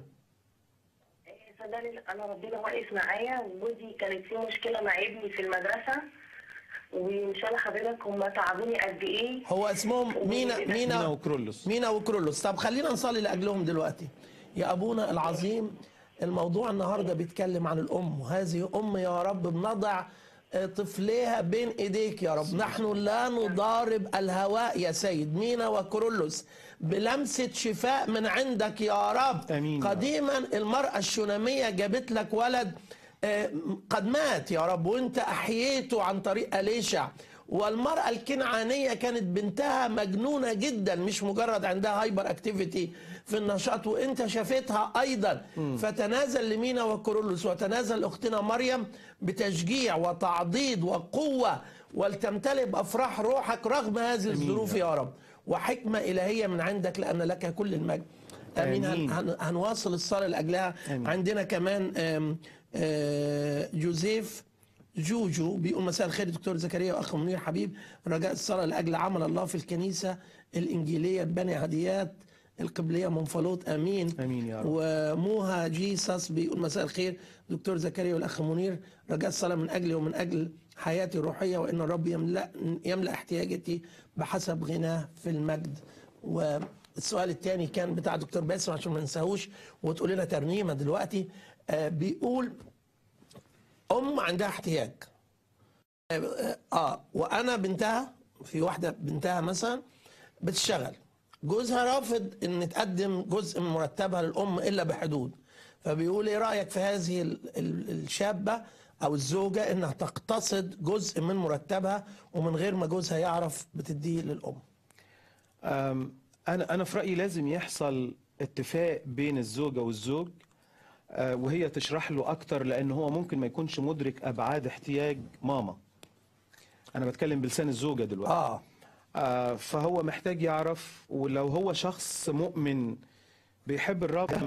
F: إيه صدقني انا ربنا واقف معايا وجوزي كانت في مشكله مع ابني في المدرسه وان شاء الله حضرتك هم تعبوني قد ايه
A: هو اسمهم مينا
B: مينا
A: مينا
B: وكرولوس.
A: مينا وكرولوس طب خلينا نصلي لاجلهم دلوقتي يا ابونا العظيم الموضوع النهارده بيتكلم عن الام وهذه ام يا رب بنضع آه، طفليها بين ايديك يا رب نحن لا نضارب الهواء يا سيد مينا وكرولوس بلمسه شفاء من عندك يا رب
B: آمين يا رب.
A: قديما المراه الشوناميه جابت لك ولد آه، قد مات يا رب وانت احييته عن طريق اليشع والمرأة الكنعانية كانت بنتها مجنونة جدا مش مجرد عندها هايبر اكتيفيتي في النشاط وانت شافتها ايضا فتنازل لمينا وكورولوس وتنازل اختنا مريم بتشجيع وتعضيد وقوة ولتمتلئ بافراح روحك رغم هذه الظروف يا رب وحكمة الهية من عندك لان لك كل المجد امين
B: آمين.
A: هن- هن- هنواصل الصلاة لاجلها
B: آمين.
A: عندنا كمان آم، آه، جوزيف جوجو بيقول مساء الخير دكتور زكريا واخ منير حبيب رجاء الصلاه لاجل عمل الله في الكنيسه الانجيليه بني عديات القبليه منفلوط امين
B: آمين يا رب.
A: وموها جيسس بيقول مساء الخير دكتور زكريا والاخ منير رجاء الصلاه من اجلي ومن اجل حياتي الروحيه وان الرب يملا يملا احتياجاتي بحسب غناه في المجد والسؤال الثاني كان بتاع دكتور باسم عشان ما ننساهوش وتقول لنا ترنيمه دلوقتي آه بيقول ام عندها احتياج اه آه، وانا بنتها في واحده بنتها مثلا بتشتغل جوزها رافض ان تقدم جزء من مرتبها للام الا بحدود فبيقول ايه رايك في هذه ال- ال- الشابه او الزوجه انها تقتصد جزء من مرتبها ومن غير ما جوزها يعرف بتديه للام
B: أم، انا انا في رايي لازم يحصل اتفاق بين الزوجه والزوج آه، وهي تشرح له اكتر لان هو ممكن ما يكونش مدرك ابعاد احتياج ماما انا بتكلم بلسان الزوجه دلوقتي
A: اه
B: آه، فهو محتاج يعرف ولو هو شخص مؤمن بيحب الرب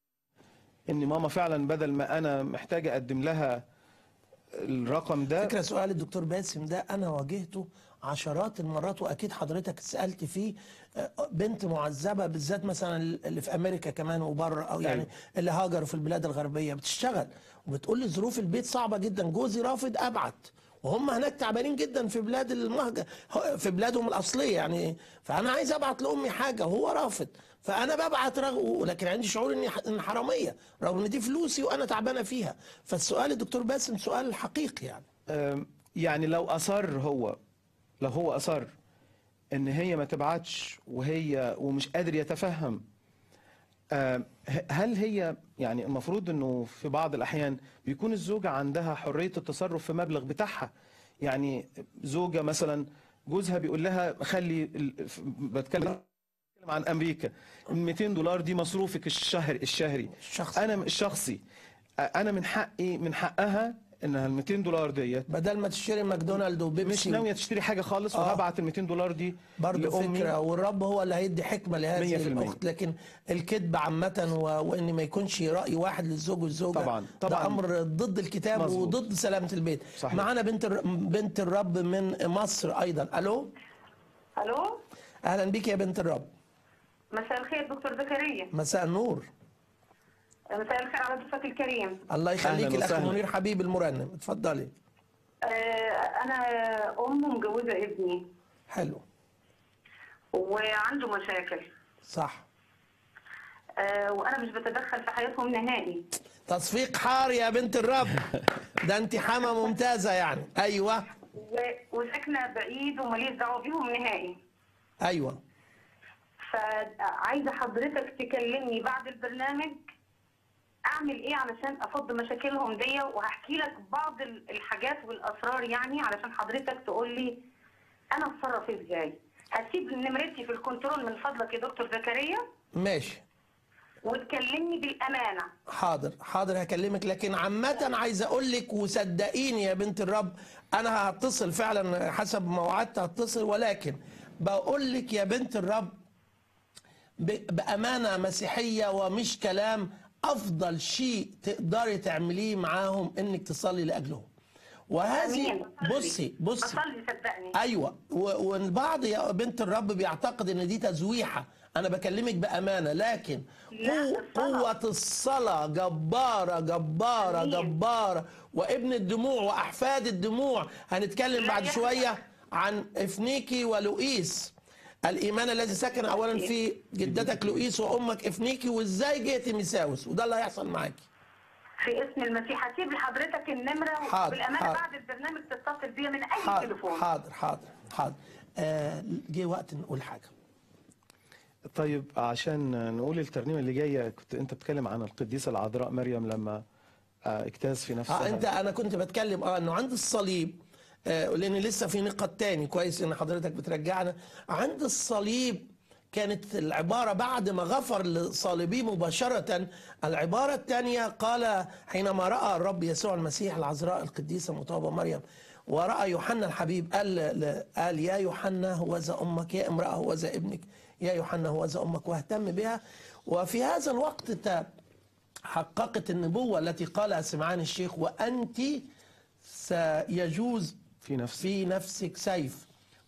B: ان ماما فعلا بدل ما انا محتاج اقدم لها الرقم ده
A: فكرة سؤال الدكتور باسم ده أنا واجهته عشرات المرات وأكيد حضرتك سألت فيه آه، بنت معذبة بالذات مثلا اللي في أمريكا كمان وبره أو يعني
B: أيوة.
A: اللي هاجروا في البلاد الغربية بتشتغل وبتقول لي ظروف البيت صعبة جدا جوزي رافض أبعت وهم هناك تعبانين جدا في بلاد المهجر في بلادهم الأصلية يعني فأنا عايز أبعت لأمي حاجة وهو رافض فأنا ببعت رغم لكن عندي شعور إني إن حرامية رغم إن دي فلوسي وأنا تعبانة فيها فالسؤال الدكتور باسم سؤال حقيقي يعني
B: آم، يعني لو اصر هو لو هو اصر ان هي ما تبعتش وهي ومش قادر يتفهم آم، ه- هل هي يعني المفروض انه في بعض الاحيان بيكون الزوجه عندها حريه التصرف في مبلغ بتاعها يعني زوجه مثلا جوزها بيقول لها خلي ال- ف- بتكلم بتكلم عن امريكا ال 200 دولار دي مصروفك الشهر الشهري
A: الشخصي.
B: انا الشخصي انا من حقي من حقها انها ال 200 دولار ديت
A: بدل ما تشتري ماكدونالد
B: مش
A: وبيبسي
B: ناويه تشتري حاجه خالص
A: آه.
B: وهبعت ال 200 دولار دي
A: برضه
B: لأمي.
A: فكره والرب هو اللي هيدي حكمه لهذه
B: 100%.
A: الاخت لكن الكذب عامه و... وان ما يكونش راي واحد للزوج والزوجه
B: طبعاً،
A: ده
B: طبعاً.
A: امر ضد الكتاب
B: مظبوط.
A: وضد سلامه البيت
B: صحيح.
A: معانا بنت الر... بنت الرب من مصر ايضا الو
C: الو
A: اهلا بيك يا بنت الرب
C: مساء الخير دكتور زكريا
A: مساء النور
C: مساء الخير على ضيفك الكريم
A: الله يخليك
B: أهلاً
A: الاخ
B: وسهلاً.
A: منير حبيب المرنم اتفضلي
C: آه انا ام مجوزه ابني
A: حلو
C: وعنده مشاكل
A: صح
C: آه، وانا مش بتدخل في حياتهم نهائي
A: تصفيق حار يا بنت الرب ده انت حما ممتازه يعني ايوه
C: و- وساكنه بعيد وماليش دعوه بيهم نهائي
A: ايوه
C: فعايزه حضرتك تكلمني بعد البرنامج اعمل ايه علشان افض مشاكلهم دي وهحكي لك بعض ال- الحاجات والاسرار يعني علشان حضرتك تقول لي انا اتصرف ازاي هسيب نمرتي في الكنترول من فضلك يا دكتور زكريا
A: ماشي
C: وتكلمني بالامانه
A: حاضر حاضر هكلمك لكن عامة عايز اقول لك وصدقيني يا بنت الرب انا هتصل فعلا حسب ما وعدت هتصل ولكن بقول لك يا بنت الرب ب- بأمانة مسيحية ومش كلام أفضل شيء تقدري تعمليه معاهم إنك تصلي لأجلهم وهذه
C: أمين.
A: بصي بصي
C: بصلي صدقني
A: ايوه و- والبعض يا بنت الرب بيعتقد ان دي تزويحه انا بكلمك بامانه لكن
C: لا،
A: قو-
C: الصلاة.
A: قوه الصلاه جباره جباره
C: أمين.
A: جباره وابن الدموع واحفاد الدموع هنتكلم
C: لا
A: بعد
C: يحزن.
A: شويه عن افنيكي ولوئيس الايمان الذي سكن اولا في جدتك لوئيس وامك افنيكي وازاي جه تيميساوس وده اللي هيحصل معاكي
C: في اسم المسيح هسيب لحضرتك النمره
A: حاضر،
C: وبالامانه
A: حاضر.
C: بعد البرنامج تتصل بيا من اي
A: حاضر
C: تليفون
A: حاضر حاضر حاضر آه جه وقت نقول حاجه
B: طيب عشان نقول الترنيمه اللي جايه كنت انت بتتكلم عن القديسه العذراء مريم لما آه، اجتاز في نفسها
A: اه انت انا كنت بتكلم اه انه عند الصليب آه لان لسه في نقط تاني كويس ان حضرتك بترجعنا عند الصليب كانت العبارة بعد ما غفر لصالبيه مباشرة العبارة الثانية قال حينما رأى الرب يسوع المسيح العذراء القديسة مطابة مريم ورأى يوحنا الحبيب قال ل- قال يا يوحنا هوذا أمك يا امرأة هوذا ابنك يا يوحنا هوذا أمك واهتم بها وفي هذا الوقت ت- حققت النبوة التي قالها سمعان الشيخ وأنت سيجوز
B: في نفسك.
A: في نفسك سيف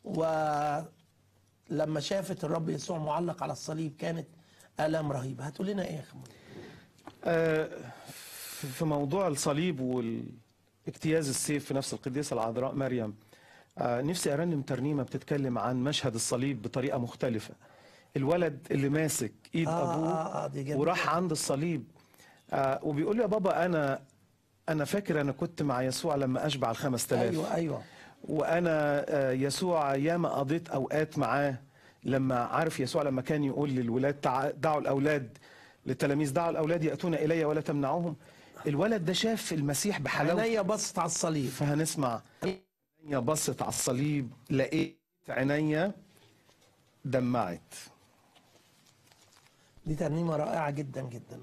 A: ولما شافت الرب يسوع معلق على الصليب كانت آلام رهيبة هتقول لنا إيه يا أخي منى؟
B: آه، في موضوع الصليب والاجتياز السيف في نفس القديسة العذراء مريم آه، نفسي أرنم ترنيمة بتتكلم عن مشهد الصليب بطريقة مختلفة الولد اللي ماسك ايد
A: آه،
B: ابوه
A: آه، آه، دي جميلة.
B: وراح عند الصليب آه، وبيقول له يا بابا انا انا فاكر انا كنت مع يسوع لما اشبع الخمس تلاف
A: أيوة أيوة
B: وانا آه، يسوع ياما قضيت اوقات معاه لما عارف يسوع لما كان يقول للولاد تع- دعوا الاولاد للتلاميذ دعوا الاولاد ياتون الي ولا تمنعوهم الولد ده شاف المسيح بحلاوه
A: عينيا بصت على الصليب
B: فهنسمع عينيا بصت على الصليب لقيت عينيا دمعت
A: دي ترنيمة رائعة جدا جدا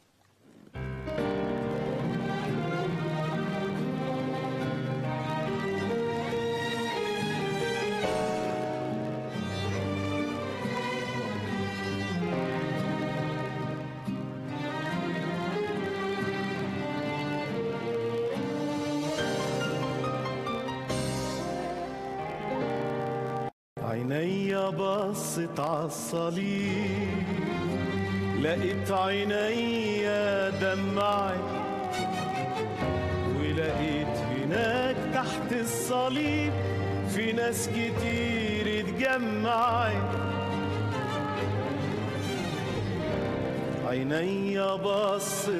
B: عيني بصت عالصليب لقيت عيني دمعت ولقيت هناك تحت الصليب في ناس كتير اتجمعت عيني بصت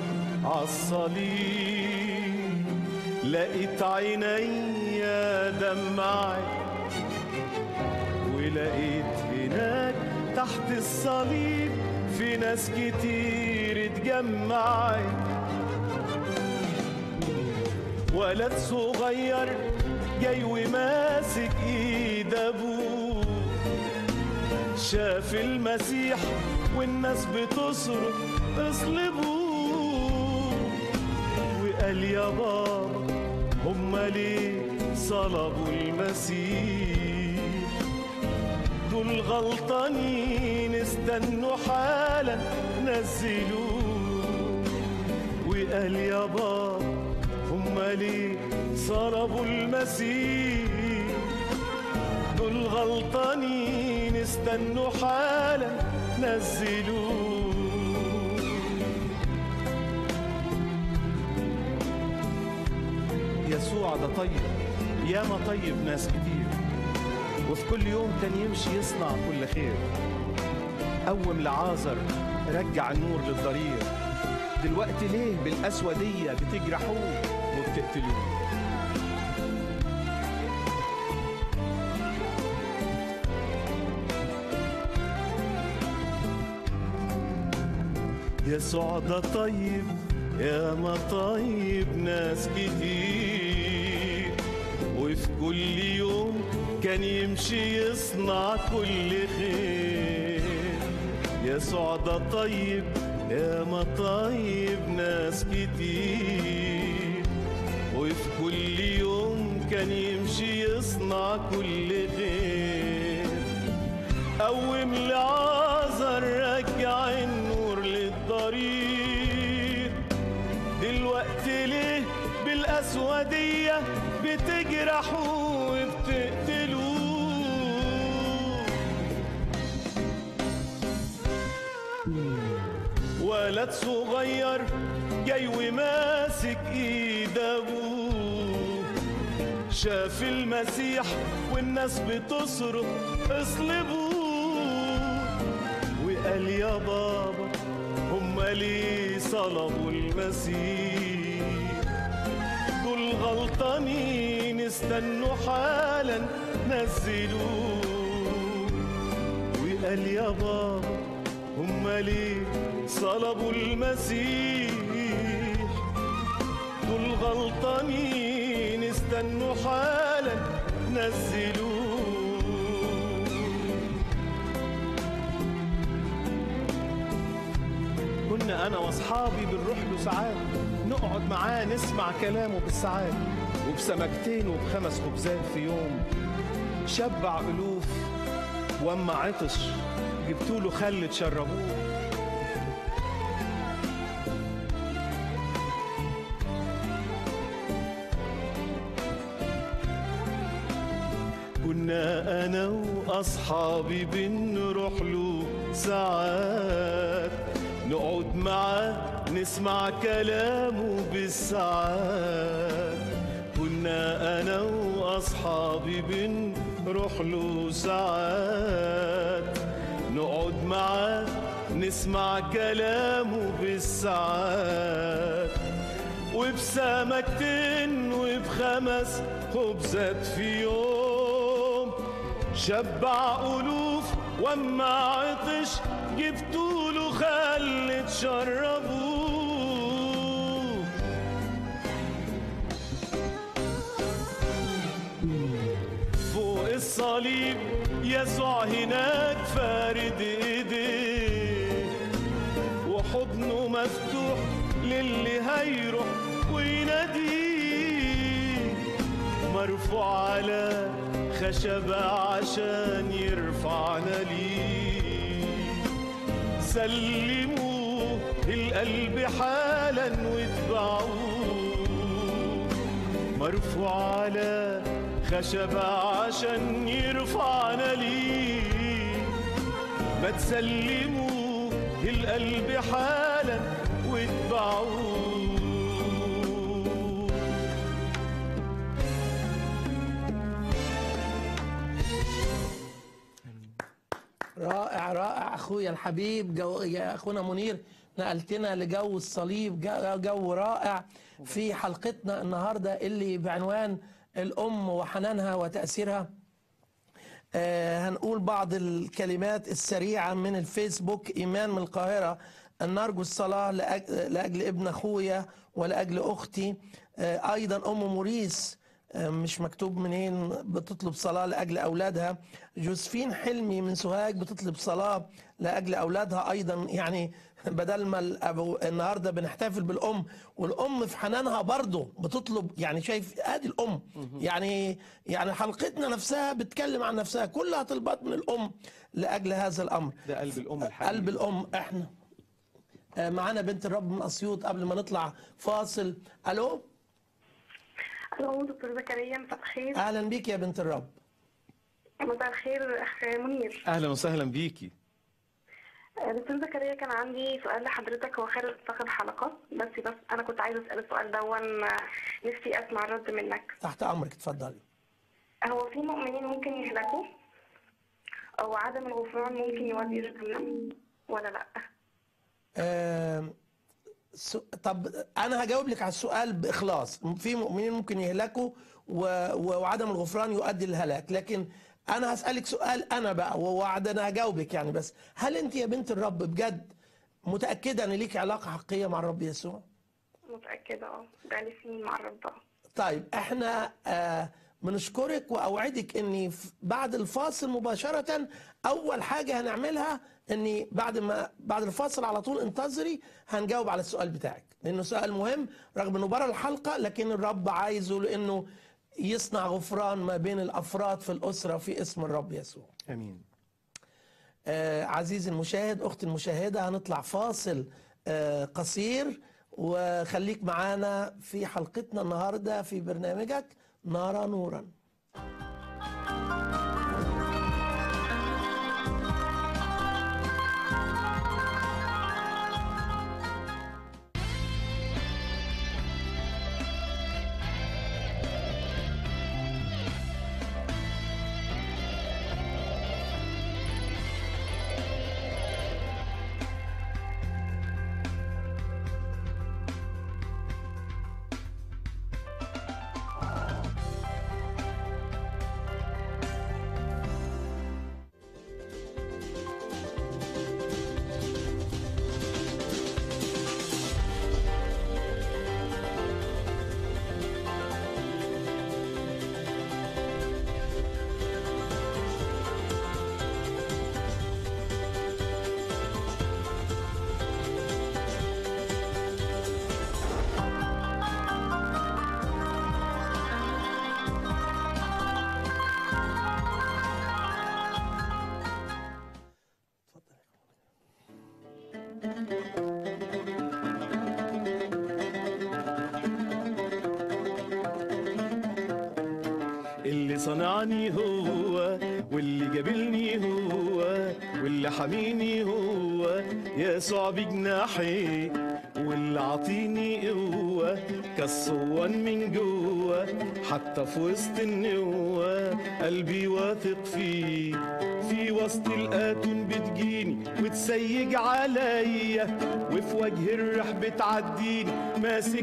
B: عالصليب لقيت عيني دمعت ولقيت هناك تحت الصليب في ناس كتير اتجمعت ولد صغير جاي وماسك ايد ابوه شاف المسيح والناس بتصرخ اصلبوه وقال يا بابا هما ليه صلبوا المسيح دول غلطانين استنوا حالا نزلوه وقال يا بابا هما ليه صلبوا المسيح دول غلطانين استنوا حالا نزلوه يسوع ده طيب ياما طيب ناس كتير وفي كل يوم كان يمشي يصنع كل خير قوم لعازر رجع النور للضرير دلوقتي ليه بالقسوة دي بتجرحوه وبتقتلوه
G: يسوع ده طيب يا ما طيب ناس كتير وفي كل يوم كان يمشي يصنع كل خير يسوع ده طيب يا ما طيب ناس كتير وفي كل يوم كان يمشي يصنع كل خير قوم لعازر رجع النور للضرير دلوقتي ليه بالأسودية بتجرحوا وبتقتلوه ولد صغير جاي وماسك ايد ابوه شاف المسيح والناس بتصرخ اصلبوه وقال يا بابا هم ليه صلبوا المسيح دول غلطانين استنوا حالا نزلوه وقال يا بابا هم ليه صلبوا المسيح دول غلطانين استنوا حالا نزلوه
B: كنا انا واصحابي بنروح له ساعات نقعد معاه نسمع كلامه بالساعات وبسمكتين وبخمس خبزات في يوم شبع الوف واما عطش جبتوا له خل تشربوه
G: كنا انا واصحابي بنروح له ساعات نقعد معاه نسمع كلامه بالساعات كنا انا واصحابي بنروح له ساعات نقعد معاه نسمع كلامه بالساعات وبسمكتين وبخمس خبزات في يوم شبع ألوف وما عطش جبتوا له خل تشربوه فوق الصليب يسوع هناك فارد ايديه وحضنه مفتوح للي هيروح ويناديه مرفوع على خشبة عشان يرفعنا ليه سلموه القلب حالا واتبعوه مرفوع على خشبة عشان يرفعنا ليه ما تسلموا القلب حالا واتبعوه
A: رائع رائع اخويا الحبيب جو يا اخونا منير نقلتنا لجو الصليب جو, جو رائع في حلقتنا النهارده اللي بعنوان الام وحنانها وتاثيرها آه هنقول بعض الكلمات السريعه من الفيسبوك ايمان من القاهره أن نرجو الصلاه لأج- لاجل ابن اخويا ولاجل اختي آه ايضا ام موريس مش مكتوب منين بتطلب صلاة لأجل أولادها جوزفين حلمي من سوهاج بتطلب صلاة لأجل أولادها أيضا يعني بدل ما الأبو النهاردة بنحتفل بالأم والأم في حنانها برضه بتطلب يعني شايف ادي الأم يعني يعني حلقتنا نفسها بتتكلم عن نفسها كلها طلبات من الأم لأجل هذا الأمر
B: ده قلب الام الحقيقي
A: قلب الأم احنا آه، معانا بنت الرب من أسيوط قبل ما نطلع فاصل ألو
C: الو دكتور زكريا مساء الخير
A: أهلا بيك يا بنت الرب
C: مساء الخير اخ منير
B: اهلا وسهلا بيكي
C: آه، دكتور زكريا كان عندي سؤال لحضرتك هو خارج نطاق الحلقه بس بس انا كنت عايزه اسال السؤال دون آه، نفسي اسمع الرد منك
A: تحت أمرك اتفضلي
C: هو في مؤمنين ممكن يهلكوا
H: او عدم الغفران ممكن يودي جهنم ولا لا
A: آم، سو- طب انا هجاوب لك على السؤال باخلاص في مؤمنين ممكن يهلكوا و... و- وعدم الغفران يؤدي للهلاك لكن انا هسالك سؤال انا بقى ووعد انا هجاوبك يعني بس هل انت يا بنت الرب بجد متاكده ان ليك علاقه حقيقيه مع الرب يسوع
H: متاكده اه بقالي سنين مع الرب اه
A: طيب احنا آه بنشكرك واوعدك اني ف- بعد الفاصل مباشره اول حاجه هنعملها اني بعد ما بعد الفاصل على طول انتظري هنجاوب على السؤال بتاعك لانه سؤال مهم رغم انه بره الحلقه لكن الرب عايزه لانه يصنع غفران ما بين الافراد في الاسره في اسم الرب يسوع
B: امين
A: آه عزيزي المشاهد اختي المشاهده هنطلع فاصل آه قصير وخليك معانا في حلقتنا النهارده في برنامجك نارا نورا
G: اللي صنعني هو واللي جابلني هو واللي حميني هو يسوع بجناحي واللي عطيني قوة كالصوان من جوه حتى في وسط النوة قلبي واثق فيه في وسط الآتون بتجيني وتسيج عليا وفي وجه الريح بتعديني ماسك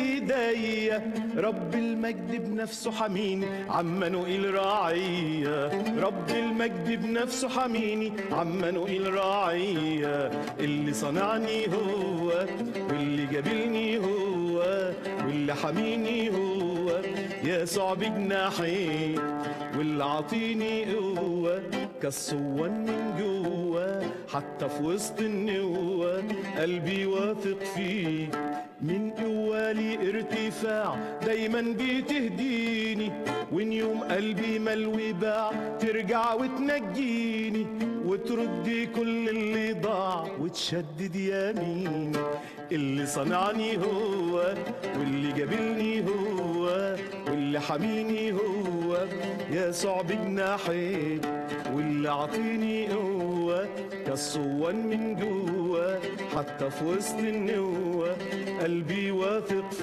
G: بإيديا رب المجد بنفسه حميني عمانوئيل راعية رب المجد بنفسه حميني عمانوئيل راعية اللي صنعني هو واللي جابلني هو واللي حميني هو يسوع بجناحي واللي عطيني قوة كالصوان من جوه حتى في وسط النوة قلبي واثق فيه من قوالي ارتفاع دايما بتهديني وان يوم قلبي ملوي باع ترجع وتنجيني وتردي كل اللي ضاع وتشدد يميني اللي صنعني هو واللي جابلني هو واللي حميني هو يسوع بجناحي واللي عطيني قوة كالصوان من جوه حتى في وسط النوة قلبي واثق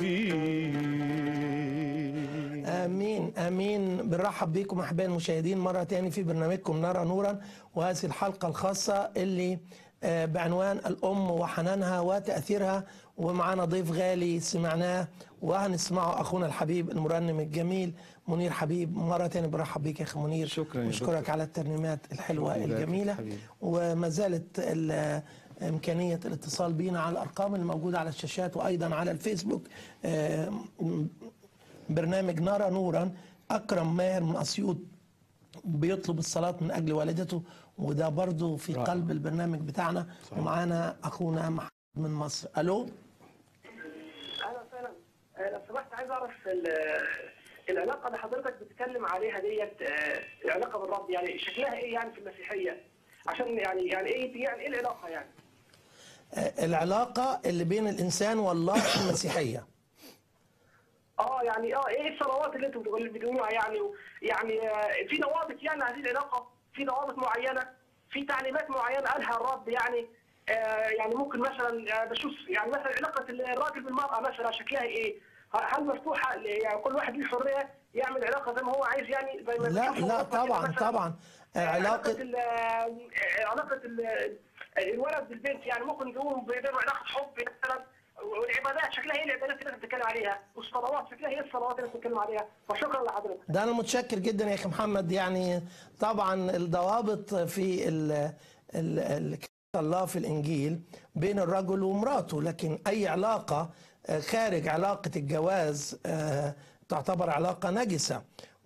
G: فيه
A: امين امين بنرحب بيكم احبائي المشاهدين مره تاني في برنامجكم نرى نورا وهذه الحلقه الخاصه اللي آه، بعنوان الام وحنانها وتاثيرها ومعانا ضيف غالي سمعناه وهنسمعه اخونا الحبيب المرنم الجميل منير حبيب مره تاني برحب بيك يا اخي منير
B: شكراً يا
A: بشكرك
B: دكتور.
A: على الترنيمات الحلوه
B: الله يبارك
A: الجميله
B: فيك حبيبي.
A: وما زالت ال- إمكانية الاتصال بينا على الأرقام الموجودة على الشاشات وأيضا على الفيسبوك آه، برنامج نرى نورا أكرم ماهر من أسيوط بيطلب الصلاة من أجل والدته وده برضو في
B: رائع.
A: قلب البرنامج بتاعنا
B: صحيح.
A: ومعانا أخونا محمد من مصر ألو
I: اهلا وسهلا آه، لو سمحت عايز اعرف ال- العلاقه اللي حضرتك بتتكلم عليها ديت آه، العلاقه بالرب يعني شكلها ايه يعني في المسيحيه؟ عشان يعني يعني ايه يعني ايه العلاقه يعني؟
A: آه، العلاقة اللي بين الإنسان والله في المسيحية
I: اه يعني اه ايه الصلوات اللي انتم بتقول- بتقولوها يعني يعني آه، في ضوابط يعني هذه العلاقه في ضوابط معينه في تعليمات معينه قالها الرب يعني آه، يعني ممكن مثلا آه، بشوف يعني مثلا علاقه الراجل بالمراه مثلا شكلها ايه؟ هل مفتوحه ل- يعني كل واحد له حريه يعمل علاقه زي ما هو عايز يعني زي ما
A: لا
I: بنشوف
A: لا
I: أوروبا كده
A: طبعا
I: مثلاً؟
A: طبعا علاقه
I: ال- علاقه ال- الولد بالبنت يعني ممكن يكونوا بيقدروا علاقه حب مثلا والعبادات شكلها هي العبادات اللي انت بتتكلم عليها والصلوات شكلها هي الصلوات اللي انت بتتكلم عليها وشكرا لحضرتك
A: ده انا متشكر جدا يا اخي محمد يعني طبعا الضوابط في ال ال ال الله في الانجيل بين الرجل ومراته لكن اي علاقه آه، خارج علاقه الجواز آه، تعتبر علاقه نجسه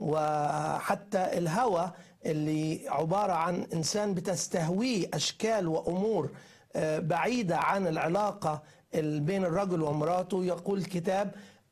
A: وحتى الهوى اللي عباره عن انسان بتستهويه اشكال وامور آه، بعيده عن العلاقه ال- بين الرجل ومراته يقول الكتاب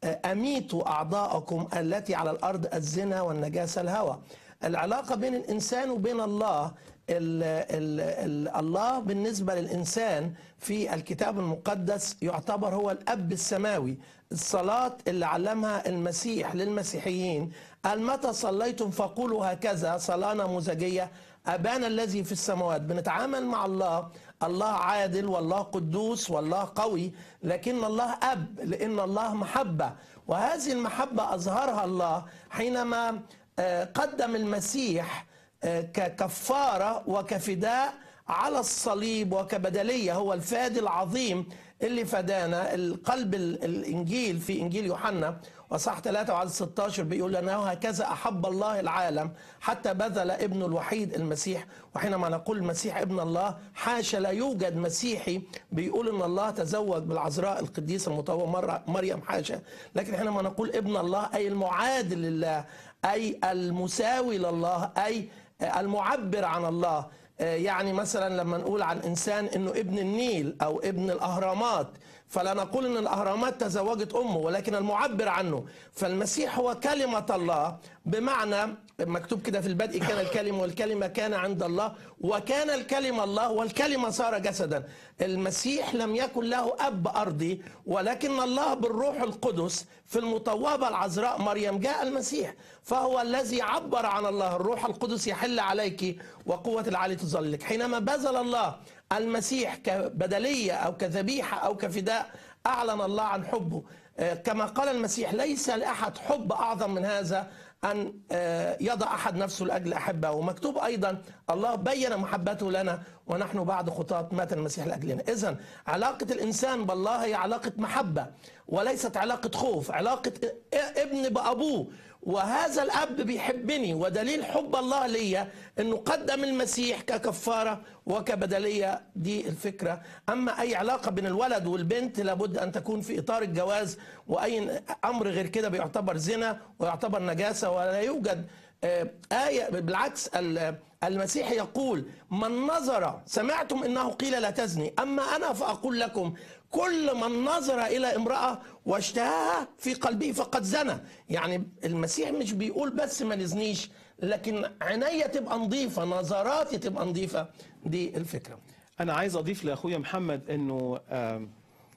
A: أميتوا أعضاءكم التي على الأرض الزنا والنجاسة الهوى العلاقة بين الإنسان وبين الله ال ال ال الله بالنسبة للإنسان في الكتاب المقدس يعتبر هو الأب السماوي الصلاة اللي علمها المسيح للمسيحيين قال متى صليتم فقولوا هكذا صلاة نموذجية أبانا الذي في السماوات بنتعامل مع الله الله عادل والله قدوس والله قوي لكن الله أب لأن الله محبة وهذه المحبة أظهرها الله حينما آه، قدم المسيح آه، ككفارة وكفداء على الصليب وكبدلية هو الفادي العظيم اللي فدانا القلب ال- الإنجيل في إنجيل يوحنا وصح 3 وعدد 16 بيقول لنا هكذا أحب الله العالم حتى بذل ابنه الوحيد المسيح وحينما نقول المسيح ابن الله حاشا لا يوجد مسيحي بيقول ان الله تزوج بالعذراء القديسة المطوبة مر- مريم حاشا لكن حينما نقول ابن الله أي المعادل لله أي المساوي لله أي المعبر عن الله يعني مثلا لما نقول عن انسان انه ابن النيل او ابن الاهرامات فلا نقول ان الاهرامات تزوجت امه ولكن المعبر عنه فالمسيح هو كلمه الله بمعنى مكتوب كده في البدء كان الكلمه والكلمه كان عند الله وكان الكلمه الله والكلمه صار جسدا المسيح لم يكن له اب ارضي ولكن الله بالروح القدس في المطوبه العذراء مريم جاء المسيح فهو الذي عبر عن الله الروح القدس يحل عليك وقوه العلي تظلك حينما بذل الله المسيح كبدليه او كذبيحه او كفداء اعلن الله عن حبه آه، كما قال المسيح ليس لاحد حب اعظم من هذا أن آه، يضع أحد نفسه لأجل أحبه ومكتوب أيضا الله بين محبته لنا ونحن بعد خطاة مات المسيح لأجلنا إذا علاقة الإنسان بالله هي علاقة محبة وليست علاقة خوف علاقة ابن بأبوه وهذا الأب بيحبني ودليل حب الله ليا أنه قدم المسيح ككفارة وكبدلية دي الفكرة أما أي علاقة بين الولد والبنت لابد أن تكون في إطار الجواز وأي أمر غير كده بيعتبر زنا ويعتبر نجاسة ولا يوجد آه، آية بالعكس ال- المسيح يقول من نظر سمعتم انه قيل لا تزني اما انا فاقول لكم كل من نظر الى امراه واشتهاها في قلبه فقد زنى يعني المسيح مش بيقول بس ما نزنيش لكن عينيا تبقى نظيفه نظراتي تبقى نظيفه دي الفكره
B: انا عايز اضيف لاخويا محمد انه آم،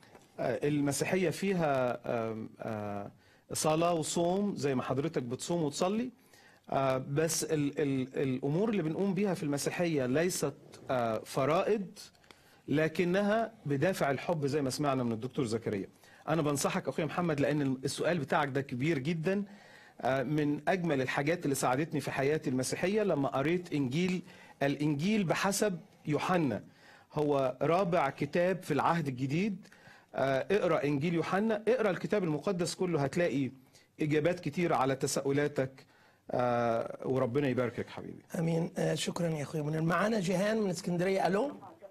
B: آه، المسيحيه فيها آم، آه، صلاه وصوم زي ما حضرتك بتصوم وتصلي آه، بس ال ال الامور اللي بنقوم بيها في المسيحيه ليست آه، فرائض لكنها بدافع الحب زي ما سمعنا من الدكتور زكريا انا بنصحك اخويا محمد لان السؤال بتاعك ده كبير جدا آه، من اجمل الحاجات اللي ساعدتني في حياتي المسيحيه لما قريت انجيل الانجيل بحسب يوحنا هو رابع كتاب في العهد الجديد آه، اقرا انجيل يوحنا اقرا الكتاب المقدس كله هتلاقي اجابات كتيره على تساؤلاتك آه، وربنا يباركك حبيبي
A: امين آه، شكرا يا اخويا منير معانا جيهان من اسكندريه الو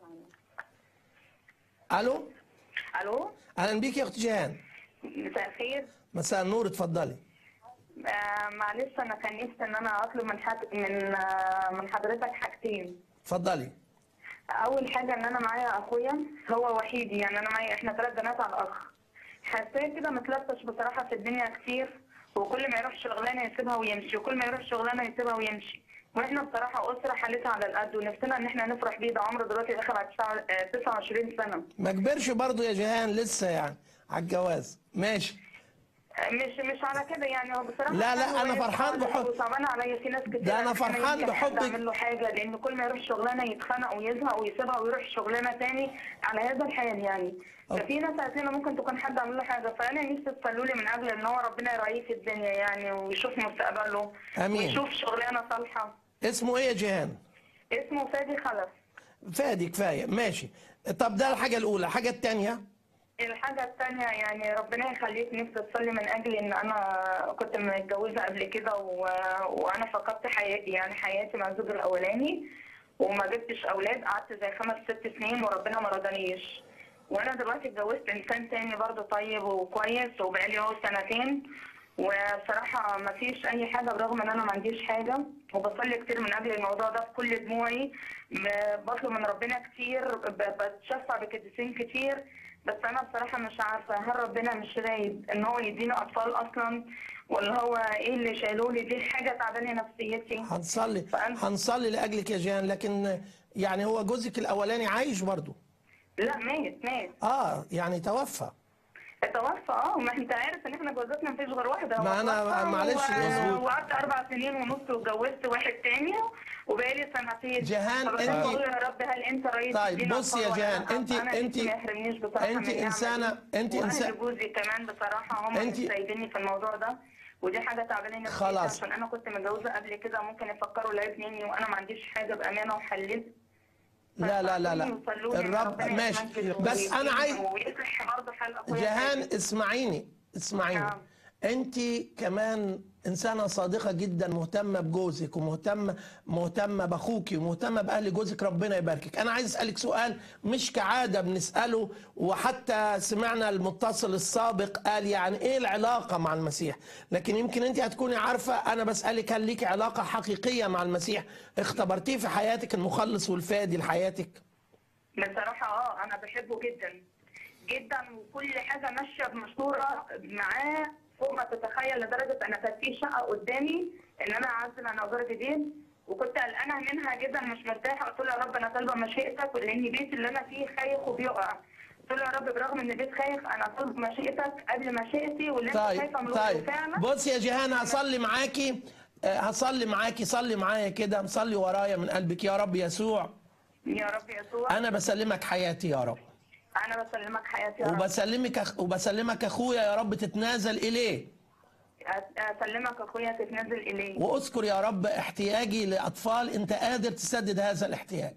A: الو
C: الو
A: اهلا بيك يا اخت جيهان
C: مساء الخير
A: مساء النور اتفضلي
C: آه معلش انا كان نفسي ان انا اطلب من حد من آه من حضرتك حاجتين
A: اتفضلي
C: اول حاجه ان انا معايا اخويا هو وحيدي يعني انا معايا احنا ثلاث بنات على الاخ حاساه كده متلطش بصراحه في الدنيا كتير وكل ما يروح شغلانه يسيبها ويمشي وكل ما يروح شغلانه يسيبها ويمشي واحنا بصراحه اسره حالتها على القد ونفسنا ان احنا نفرح بيه ده عمره دلوقتي دخل على تسعة- آه، 29 سنه
A: ما كبرش برضو يا جيهان لسه يعني على الجواز ماشي
C: مش مش على كده يعني هو بصراحه
A: لا، لا،
C: كان
A: أنا
C: هو
A: فرحان
C: صعب-
A: بحب-
C: وصعبان عليا في ناس كتير
A: ده أنا
C: إن إحنا
A: فرحان
C: يمكن حد
A: بحبك.
C: اعمل له حاجه لان كل ما يروح شغلانه يتخانق ويزهق ويسيبها ويروح شغلانه تاني على هذا الحال يعني ففي ناس عايزين ممكن تكون حد عامل له حاجه فانا نفسي تصلوا لي من اجل ان هو ربنا يراعيه في الدنيا يعني ويشوف مستقبله
A: آمين.
C: ويشوف شغلانه صالحه
A: اسمه ايه يا جيهان
C: اسمه فادي خلف
A: فادي كفايه ماشي طب ده الحاجه الاولى الحاجه الثانيه
C: الحاجة التانية يعني ربنا يخليك نفسي تصلي من أجل إن أنا كنت متجوزة قبل كده و... وأنا فقدت حياتي يعني حياتي مع الزوج الأولاني وما جبتش أولاد قعدت زي خمس ست سنين وربنا ما رضانيش وأنا دلوقتي اتجوزت إنسان تاني برضه طيب وكويس وبقالي أهو سنتين وبصراحة ما فيش أي حاجة برغم إن أنا ما عنديش حاجة وبصلي كتير من أجل الموضوع ده بكل دموعي ب- بطلب من ربنا كتير ب- بتشفع بقديسين كتير بس أنا بصراحة مش عارفة هل ربنا مش رايد إن هو يدينا أطفال أصلا ولا هو إيه اللي شايلولي دي حاجة تعبانة نفسيتي
A: هنصلي
C: فأنا-
A: هنصلي لاجلك يا جيهان لكن يعني هو جوزك الاولاني عايش برضه
C: لا مات مات
A: اه يعني توفى
C: اتوفى اه ما انت عارف ان احنا جوازاتنا مفيش غير واحده هو
A: ما أنا-
C: اتوفى
A: معلش،
C: و-
A: مظبوط.
C: وقعدت اربع سنين ونص واتجوزت واحد تاني وبقالي سنتين
A: جيهان،
C: فبس
A: أنت-
C: بقول يا رب هل انت رئيس
A: طيب،
C: تدينا
A: بصي يا
C: أطفال ولا
A: جيهان،
C: لا؟
A: أنت-
C: أنا
A: أنت-
C: نفسي ما يحرمنيش بصراحه
A: أنت
C: من النعمة
A: إنسانة-
C: دي.
A: أنت
C: وأهل
A: إنسان-
C: جوزي كمان بصراحه هم
A: أنت-
C: اللي سايبيني في الموضوع ده ودي حاجه تعبانه نفسيتي
A: خلاص.
C: عشان انا كنت متجوزه قبل كده ممكن يفكروا لا مني وانا ما عنديش حاجه بامانه وحليت
A: لا لا لا لا
C: وصلوا لي إن
A: الرب
C: ربنا
A: ماشي
C: يتمجد
A: بس انا عايز
C: ويصلح برضه حال اخويا
A: جيهان
C: فادي.
A: اسمعيني اسمعيني
C: نعم.
A: انت كمان انسانه صادقه جدا مهتمه بجوزك ومهتمه مهتمه باخوك ومهتمه باهل جوزك ربنا يباركك انا عايز اسالك سؤال مش كعاده بنساله وحتى سمعنا المتصل السابق قال يعني ايه العلاقه مع المسيح لكن يمكن انت هتكوني عارفه انا بسالك هل ليك علاقه حقيقيه مع المسيح اختبرتيه في حياتك المخلص والفادي لحياتك
C: بصراحة اه أنا بحبه جدا جدا وكل حاجة ماشية بمشورة معاه فوق ما تتخيل لدرجة أنا كانت في شقة قدامي إن أنا أعزل عن إيجار جديد وكنت قلقانة منها جدا مش مرتاحة قلت له يا رب أنا طالبة مشيئتك لأن البيت اللي أنا فيه خايف وبيقع قلت له يا رب برغم إن البيت خايف أنا طالب مشيئتك قبل مشيئتي واللي أنت
A: طيب
C: شايفه من
A: طيب
C: فعلا
A: بص يا جيهان هصلي معاكي آه، هصلي معاكي صلي معايا كده صلي ورايا من قلبك يا رب يسوع
C: يا رب يسوع
A: انا بسلمك حياتي يا رب
C: أنا بسلمك حياتي يا رب
A: وبسلمك أخ... وبسلمك اخويا يا رب تتنازل اليه
C: أسلمك أخويا تتنزل إليه
A: واذكر يا رب احتياجي لاطفال انت قادر تسدد هذا الاحتياج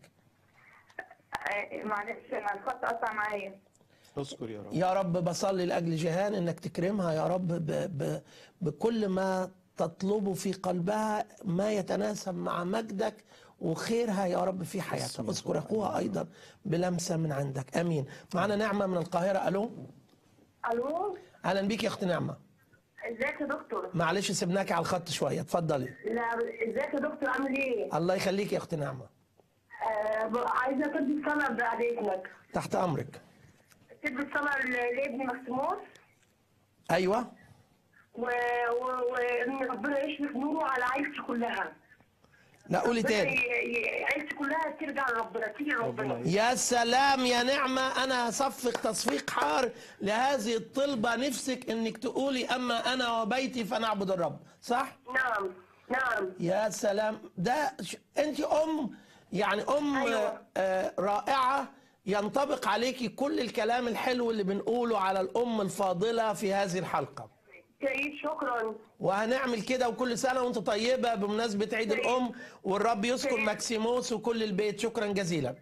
C: آه، معلش أنا الخط قطع معايا
B: اذكر يا رب
A: يا رب بصلي لاجل جيهان انك تكرمها يا رب ب... ب... بكل ما تطلبه في قلبها ما يتناسب مع مجدك وخيرها يا رب في حياتها اذكر اخوها ايضا بلمسه من عندك امين معنا نعمه من القاهره الو
F: الو
A: اهلا بيك يا اخت نعمه
F: ازيك يا دكتور
A: معلش سيبناكي على الخط شويه اتفضلي
F: لا ازيك يا دكتور عامل ايه
A: الله يخليك يا اخت نعمه
F: آه ب- عايزه تدي الصلاه بعد اذنك
A: تحت امرك
F: تدي الصلاه ل- لابني مكسيموس
A: ايوه
F: و- و- وان ربنا يشفق نوره على عيلتي كلها
A: لا قولي
F: ربنا
A: تاني
F: ي- ي- عيلتي كلها ترجع لربنا تيجي لربنا
A: يا سلام يا نعمة أنا هصفق تصفيق حار لهذه الطلبة نفسك إنك تقولي أما أنا وبيتي فنعبد الرب صح؟
F: نعم نعم
A: يا سلام ده ش... أنت أم يعني أم
F: أيوة.
A: آه رائعة ينطبق عليكي كل الكلام الحلو اللي بنقوله على الأم الفاضلة في هذه الحلقة
F: تعيد شكرا
A: وهنعمل كده وكل سنة وانت طيبة بمناسبة عيد الأم والرب يذكر ماكسيموس وكل البيت شكرا جزيلا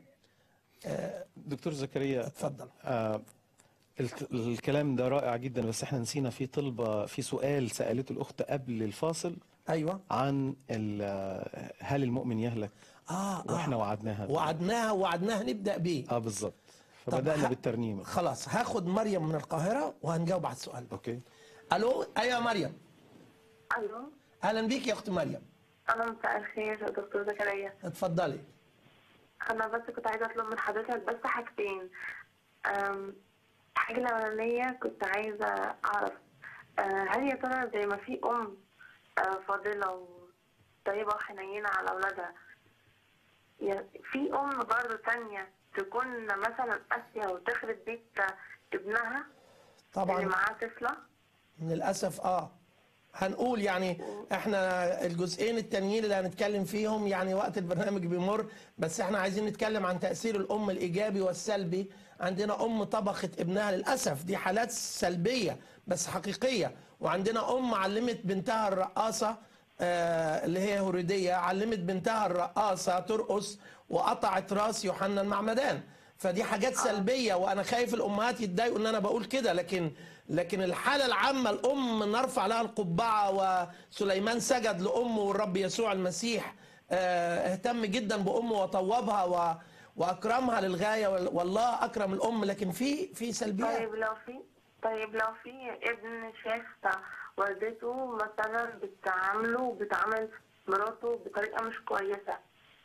B: دكتور زكريا
A: اتفضل
B: آه الت- الكلام ده رائع جدا بس احنا نسينا في طلبة في سؤال سألته الأخت قبل الفاصل
A: أيوة
B: عن ال- هل المؤمن يهلك
A: آه
B: واحنا
A: آه.
B: وعدناها
A: وعدناها وعدناها نبدا بيه
B: اه بالظبط
A: طب
B: فبدأنا
A: ه-
B: بالترنيمة
A: خلاص هاخد مريم من القاهره وهنجاوب على السؤال ده
B: اوكي
A: الو ايوه يا مريم
H: الو
A: اهلا بيك يا اخت مريم
H: انا مساء الخير يا دكتور زكريا
A: اتفضلي
H: انا بس كنت عايزه اطلب من حضرتك بس حاجتين أم، الحاجه الاولانيه كنت عايزه اعرف أه، هل يا ترى زي ما في ام أه، فاضله وطيبه وحنينه على اولادها يا- في ام برضه تانية تكون مثلا قاسيه وتخرب بيت ابنها اللي
A: طبعا
H: معاه طفله
A: للاسف اه هنقول يعني احنا الجزئين التانيين اللي هنتكلم فيهم يعني وقت البرنامج بيمر بس احنا عايزين نتكلم عن تأثير الأم الإيجابي والسلبي عندنا أم طبخت ابنها للأسف دي حالات سلبية بس حقيقية وعندنا أم علمت بنتها الرقاصة آه، اللي هي هرودية علمت بنتها الرقاصة ترقص وقطعت راس يوحنا المعمدان فدي حاجات سلبية وأنا خايف الأمهات يتضايقوا إن أنا بقول كده لكن لكن الحالة العامة الأم نرفع لها القبعة وسليمان سجد لأمه والرب يسوع المسيح آه، اهتم جدا بأمه وطوبها و واكرمها للغايه وال- والله اكرم الام لكن في في سلبيات
H: طيب لو في طيب لو في ابن شاف والدته مثلا بتعامله وبتعامل مراته بطريقة مش كويسة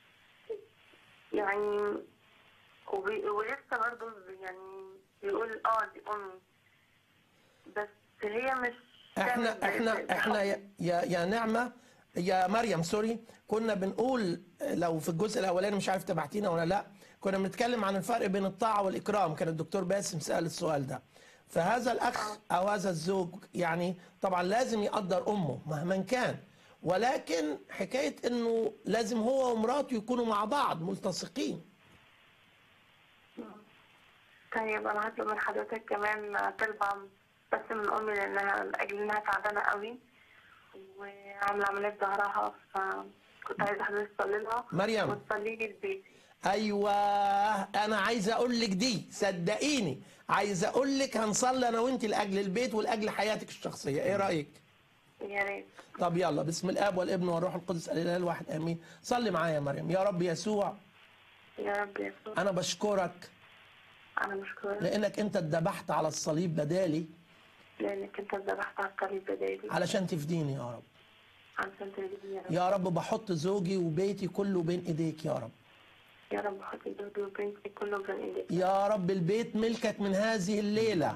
H: يعني وبي... ولسه برضه يعني بيقول اه دي أمي بس هي مش
A: احنا
H: بتعمل
A: احنا
H: زي-
A: احنا يا يا يا نعمه يا مريم سوري كنا بنقول لو في الجزء الاولاني مش عارف تبعتينا ولا لا كنا بنتكلم عن الفرق بين الطاعه والاكرام كان الدكتور باسم سال السؤال ده فهذا الاخ او هذا الزوج يعني طبعا لازم يقدر امه مهما كان ولكن حكايه انه لازم هو ومراته يكونوا مع بعض ملتصقين
H: طيب انا هطلب من حضرتك كمان طلبة بس من امي لانها لاجل انها تعبانة قوي وعاملة عملية في ظهرها فكنت عايزة حضرتك تصلي لها
A: مريم.
H: وتصلي لي البيت
A: ايوه انا عايز اقول لك دي صدقيني عايز اقول لك هنصلي انا وانت لاجل البيت ولاجل حياتك الشخصيه ايه رايك
H: يا ريت
A: طب يلا بسم الاب والابن والروح القدس الاله الواحد امين صلي معايا يا مريم يا رب يسوع
H: يا رب يسوع
A: انا بشكرك
H: انا مشكورة
A: لانك انت اتذبحت على الصليب بدالي
H: لانك انت ذبحت على الصليب بدالي
A: علشان تفديني يا رب
H: علشان تهديني يا رب
A: يا رب بحط زوجي وبيتي كله بين ايديك يا رب
H: يا رب حط زوجي وبنتي كله بين ايديك
A: يا رب البيت ملكك من هذه الليله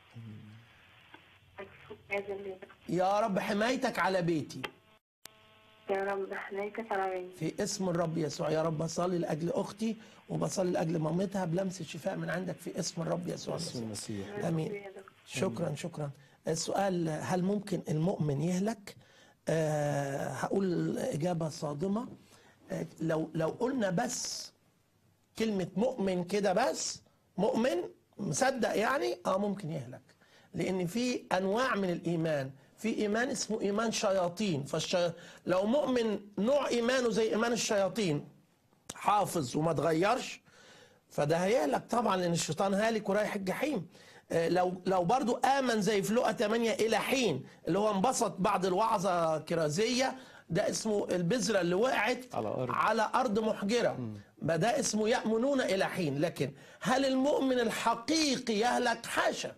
H: هذا الليل
A: يا رب حمايتك على بيتي
H: يا رب حنيتك على بنتي
A: في اسم الرب يسوع يا رب بصلي لاجل اختي وبصلي لاجل مامتها بلمسه شفاء من عندك في اسم الرب يسوع
B: اسم
A: المسيح
B: المسيح
A: امين
H: يا دكتور.
A: شكرا شكرا السؤال هل ممكن المؤمن يهلك آه هقول اجابه صادمه آه لو لو قلنا بس كلمه مؤمن كده بس مؤمن مصدق يعني اه ممكن يهلك لان في انواع من الايمان في ايمان اسمه ايمان شياطين فالشي... لو مؤمن نوع ايمانه زي ايمان الشياطين حافظ وما تغيرش فده هيهلك طبعا لان الشيطان هالك ورايح الجحيم آه، لو لو برضو امن زي في لقا 8 الى حين اللي هو انبسط بعد الوعظه كرازيه ده اسمه البذره اللي وقعت
B: على أرض.
A: على ارض محجره ما ده اسمه يامنون الى حين لكن هل المؤمن الحقيقي يهلك حاشا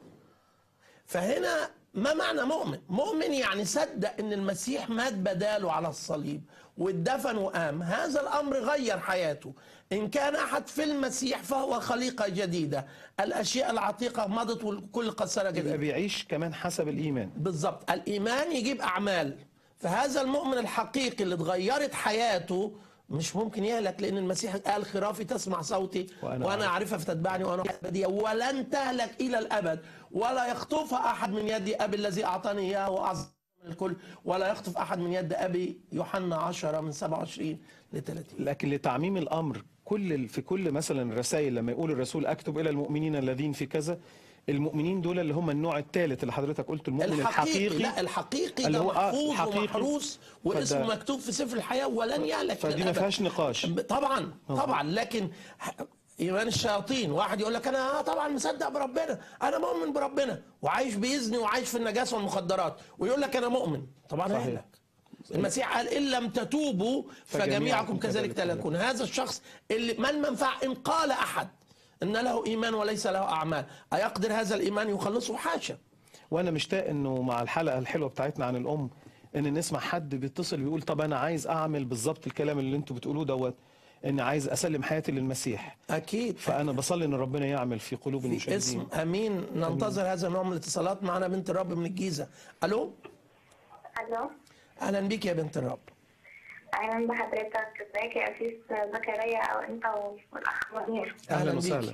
A: فهنا ما معنى مؤمن مؤمن يعني صدق ان المسيح مات بداله على الصليب واتدفن وقام هذا الامر غير حياته ان كان احد في المسيح فهو خليقه جديده الاشياء العتيقه مضت والكل قد صار
B: يبقى
A: جديدا
B: بيعيش كمان حسب الايمان
A: بالظبط الايمان يجيب اعمال فهذا المؤمن الحقيقي اللي اتغيرت حياته مش ممكن يهلك لان المسيح قال خرافي تسمع صوتي
B: وأنا
A: وانا, وأنا اعرفها فتتبعني وانا ابديه ولن تهلك الى الابد ولا يخطفها احد من يد ابي الذي اعطاني اياه واعظم من الكل ولا يخطف احد من يد ابي يوحنا 10 من 27 ل 30
B: لكن لتعميم الامر كل في كل مثلا الرسائل لما يقول الرسول اكتب الى المؤمنين الذين في كذا المؤمنين دول اللي هم النوع الثالث اللي حضرتك قلت المؤمن
A: الحقيقي,
B: الحقيقي
A: لا الحقيقي
B: اللي
A: ده
B: هو آه،
A: محفوظ
B: حقيقي.
A: ومحروس واسمه
B: فده-
A: مكتوب في سفر الحياه ولن يهلك إلى
B: فدي ما
A: الأبد.
B: فيهاش نقاش
A: طبعا طبعا لكن ايمان الشياطين واحد يقول لك انا آه طبعا مصدق بربنا انا مؤمن بربنا وعايش بيزني وعايش في النجاسه والمخدرات ويقول لك انا مؤمن طبعا
B: صحيح.
A: هيهلك المسيح قال ان لم تتوبوا
B: فجميعكم
A: فجميعكم كذلك
B: كذلك
A: تلكون هذا الشخص اللي ما المنفعه ان قال احد ان له ايمان وليس له اعمال ايقدر هذا الايمان يخلصه حاشا
B: وانا مشتاق انه مع الحلقه الحلوه بتاعتنا عن الام ان نسمع حد بيتصل بيقول طب انا عايز اعمل بالظبط الكلام اللي انتوا بتقولوه دوت ان عايز اسلم حياتي للمسيح
A: اكيد
B: فانا بصلي ان ربنا يعمل في قلوب
A: في
B: المشاهدين
A: اسم امين ننتظر هذا النوع من الاتصالات معنا بنت الرب من الجيزه الو
H: الو
A: اهلا بيك يا بنت الرب
H: اهلا بحضرتك ازيك يا اسيس زكريا او انت والاخ منير
B: اهلا
A: بيك.
B: وسهلا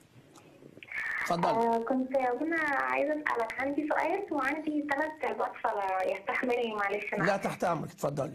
A: اتفضل
H: آه كنت يا ابونا عايزه اسالك عندي سؤال وعندي ثلاث طلبات صلاه يستحملني معلش
A: لا
H: معاك
A: تحت امرك اتفضلي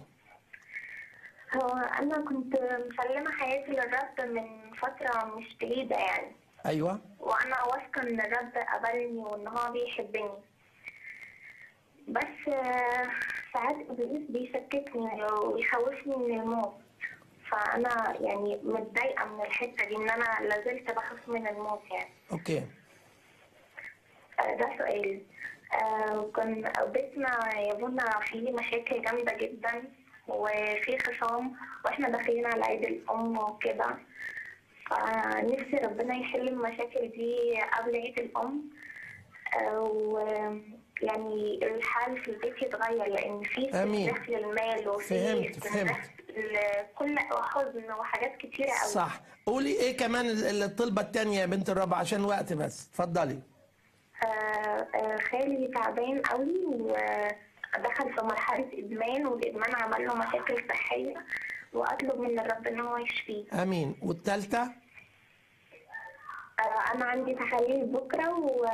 H: هو انا كنت مسلمه حياتي للرب من فتره مش بعيده يعني
A: ايوه
H: وانا واثقه ان الرب قبلني وان هو بيحبني بس آه، ساعات ابليس بيسكتني ويخوفني من الموت فانا يعني متضايقه من الحته دي ان انا لازلت بخاف من الموت يعني
A: اوكي
H: آه، ده سؤال آه، كان بيتنا يا بنا فيه مشاكل جامدة جدا وفي خصام واحنا داخلين على عيد الأم وكده فنفسي ربنا يحل المشاكل دي قبل عيد الأم آه، ويعني الحال في البيت يتغير لأن في
A: آمين.
H: استنزاف للمال وفي
A: فهمت،
H: استنزاف
A: فهمت.
H: لكل حزن وحاجات كتيرة أوي
A: صح قولي ايه كمان ال- الطلبه الثانيه يا بنت الرب عشان وقت بس اتفضلي
H: آه، آه، خالي تعبان قوي ودخل في مرحلة إدمان والإدمان عمل له مشاكل صحية وأطلب من الرب إن هو يشفيه
A: امين والثالثه
H: آه، أنا عندي تحاليل بكرة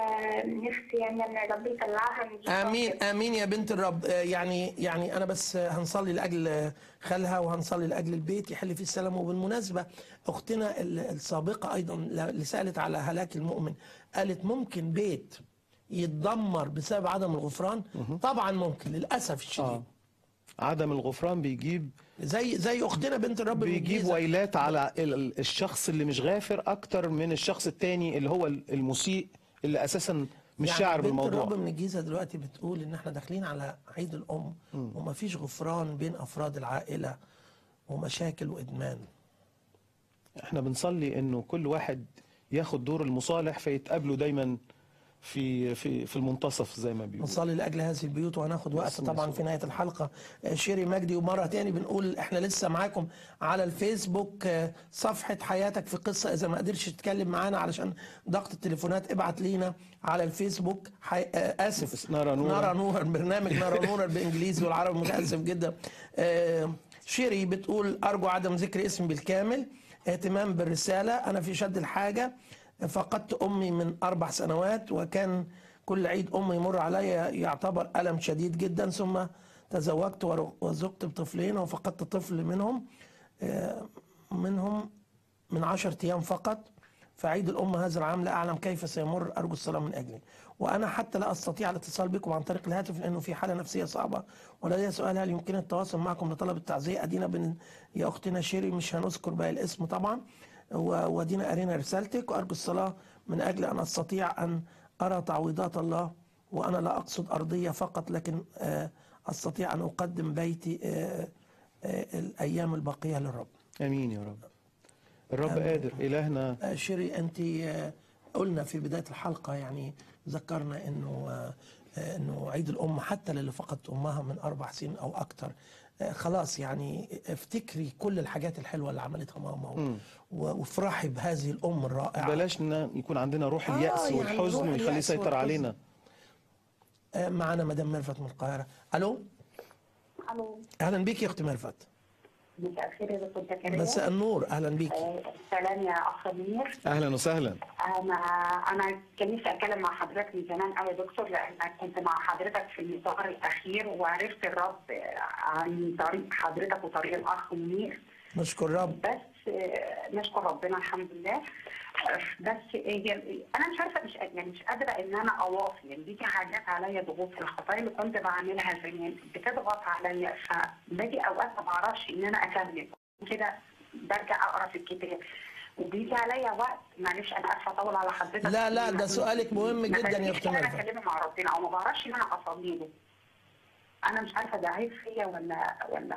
H: ونفسي يعني إن الرب يطلعها من دي
A: امين امين يا بنت الرب آه، يعني يعني انا بس آه، هنصلي لاجل آه، خالها وهنصلي لاجل البيت يحل فيه السلام وبالمناسبه اختنا ال- السابقه ايضا اللي سالت على هلاك المؤمن قالت ممكن بيت يتدمر بسبب عدم الغفران طبعا ممكن للاسف الشديد
B: اه عدم الغفران بيجيب
A: زي زي اختنا بنت الرب من
B: بيجيب
A: الجيزة.
B: ويلات على ال- ال- الشخص اللي مش غافر اكتر من الشخص التاني اللي هو المسيء اللي اساسا مش
A: يعني
B: شاعر
A: بنت الرب
B: بالموضوع
A: من الجيزه دلوقتي بتقول ان احنا داخلين على عيد الام ومفيش غفران بين افراد العائله ومشاكل وادمان
B: احنا بنصلي انه كل واحد ياخد دور المصالح فيتقابلوا دايما في في في المنتصف زي ما بيقولوا
A: نصلي لاجل هذه البيوت وهناخد وقت طبعا في نهايه الحلقه آه، شيري مجدي ومره تاني بنقول احنا لسه معاكم على الفيسبوك آه، صفحه حياتك في قصه اذا ما قدرش تتكلم معانا علشان ضغط التليفونات ابعت لينا على الفيسبوك حي... آه، اسف
B: نرى نورا.
A: نرى نورا برنامج نرى نورا بالانجليزي والعربي متاسف جدا آه، شيري بتقول ارجو عدم ذكر اسمي بالكامل اهتمام بالرساله انا في شد الحاجه فقدت امي من اربع سنوات وكان كل عيد امي يمر عليا يعتبر الم شديد جدا ثم تزوجت ور- وزوجت بطفلين وفقدت طفل منهم آه، منهم من عشرة أيام فقط فعيد الأم هذا العام لا أعلم كيف سيمر أرجو الصلاة من أجلي وأنا حتى لا أستطيع الاتصال بكم عن طريق الهاتف لأنه في حالة نفسية صعبة ولدي سؤال هل يمكن التواصل معكم لطلب التعزية أدينا بن يا أختنا شيري مش هنذكر باقي الاسم طبعا و- ودينا قرينا رسالتك وأرجو الصلاة من أجل أن أستطيع أن أرى تعويضات الله وأنا لا أقصد أرضية فقط لكن آه، أستطيع أن أقدم بيتي آه، آه، الأيام الباقية للرب
B: امين يا رب الرب قادر الهنا
A: آه، شيري انت آه، قلنا في بدايه الحلقه يعني ذكرنا انه آه، آه، انه عيد الام حتى للي فقدت امها من اربع سنين او اكثر خلاص يعني افتكري كل الحاجات الحلوه اللي عملتها ماما و- و- وافرحي بهذه الام الرائعه
B: بلاش إن يكون عندنا روح
A: آه،
B: اليأس
A: يعني
B: والحزن
A: روح
B: ويخليه
A: اليأس
B: يسيطر
A: والحزن.
B: علينا
A: آه، معنا مدام ميرفت من القاهره الو
F: الو
A: اهلا بيك يا اختي ميرفت
F: مساء الخير يا دكتور زكريا
A: مساء النور اهلا بيك
F: آه، سلام يا اخ منير
B: اهلا وسهلا
F: انا انا كان نفسي اتكلم مع حضرتك من زمان قوي يا دكتور لان كنت مع حضرتك في المؤتمر الاخير وعرفت الرب عن طريق حضرتك وطريق الاخ منير
A: نشكر رب
F: بس آه، نشكر ربنا الحمد لله آه، بس هي انا مش عارفه مش يعني مش قادره ان انا اواصل يعني دي حاجات عليا ضغوط الخطايا اللي كنت بعملها زمان بتضغط عليا فباجي اوقات ما بعرفش ان انا اكمل كده برجع اقرا في الكتاب وبيجي عليا وقت معلش انا اسفه اطول على حضرتك
A: لا، لا، ده سؤالك مهم
F: ما
A: جدا يا
F: بلاقيش
A: أختي
F: إن انا
A: ميرفت.
F: اتكلم مع ربنا او ما بعرفش ان انا اصلي له انا مش عارفه ده عيب فيا ولا ولا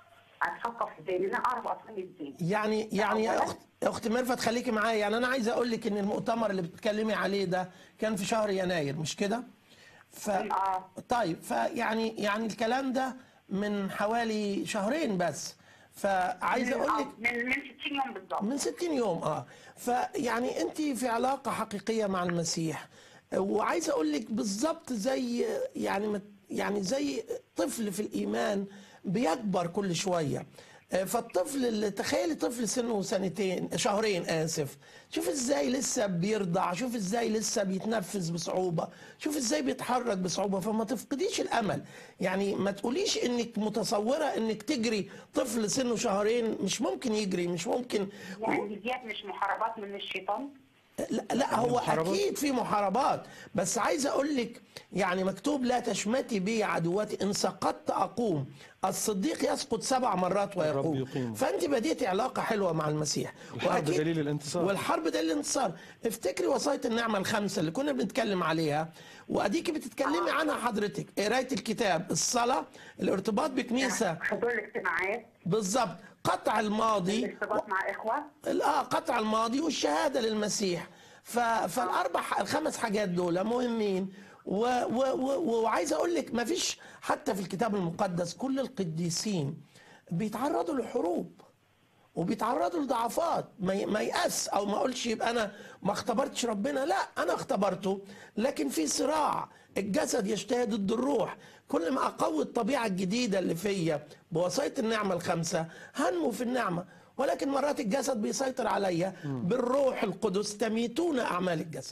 F: اتثقف ازاي ان انا اعرف اصلي ازاي
A: يعني يعني يا اخت يا اخت ميرفت خليكي معايا يعني انا عايز اقول لك ان المؤتمر اللي بتتكلمي عليه ده كان في شهر يناير مش كده؟ ف
F: آه.
A: طيب فيعني يعني الكلام ده من حوالي شهرين بس فعايز اقول لك
F: من من 60 يوم بالظبط
A: من 60 يوم اه فيعني انت في علاقه حقيقيه مع المسيح وعايز اقول لك بالظبط زي يعني مت- يعني زي طفل في الايمان بيكبر كل شويه آه، فالطفل اللي تخيلي طفل سنه سنتين شهرين اسف شوف ازاي لسه بيرضع شوف ازاي لسه بيتنفس بصعوبه شوف ازاي بيتحرك بصعوبه فما تفقديش الامل يعني ما تقوليش انك متصوره انك تجري طفل سنه شهرين مش ممكن يجري مش ممكن
F: يعني ديت مش محاربات من الشيطان
A: لا, لا هو
B: محاربات؟
A: اكيد في محاربات بس عايز اقول لك يعني مكتوب لا تشمتي بي عدواتي ان سقطت اقوم الصديق يسقط سبع مرات ويقوم
B: يقيم.
A: فانت بديتي علاقه حلوه مع المسيح
B: الحرب
A: وأكيد-
B: دليل الانتصار.
A: والحرب دليل الانتصار افتكري وصايه النعمه الخمسه اللي كنا بنتكلم عليها واديكي بتتكلمي عنها حضرتك قرايه الكتاب الصلاه الارتباط بكنيسه
J: حضور الاجتماعات
A: بالظبط قطع الماضي
J: الارتباط مع اخوه
A: اه قطع الماضي والشهاده للمسيح ف... فالاربع الخمس حاجات دول مهمين و... و... و... وعايز اقول لك ما فيش حتى في الكتاب المقدس كل القديسين بيتعرضوا لحروب وبيتعرضوا لضعفات ما ي- ما يأس او ما اقولش يبقى انا ما اختبرتش ربنا لا انا اختبرته لكن في صراع الجسد يجتهد ضد الروح كل ما اقوي الطبيعه الجديده اللي فيا بوصايه النعمه الخمسه هنمو في النعمه ولكن مرات الجسد بيسيطر عليا بالروح القدس تميتون اعمال الجسد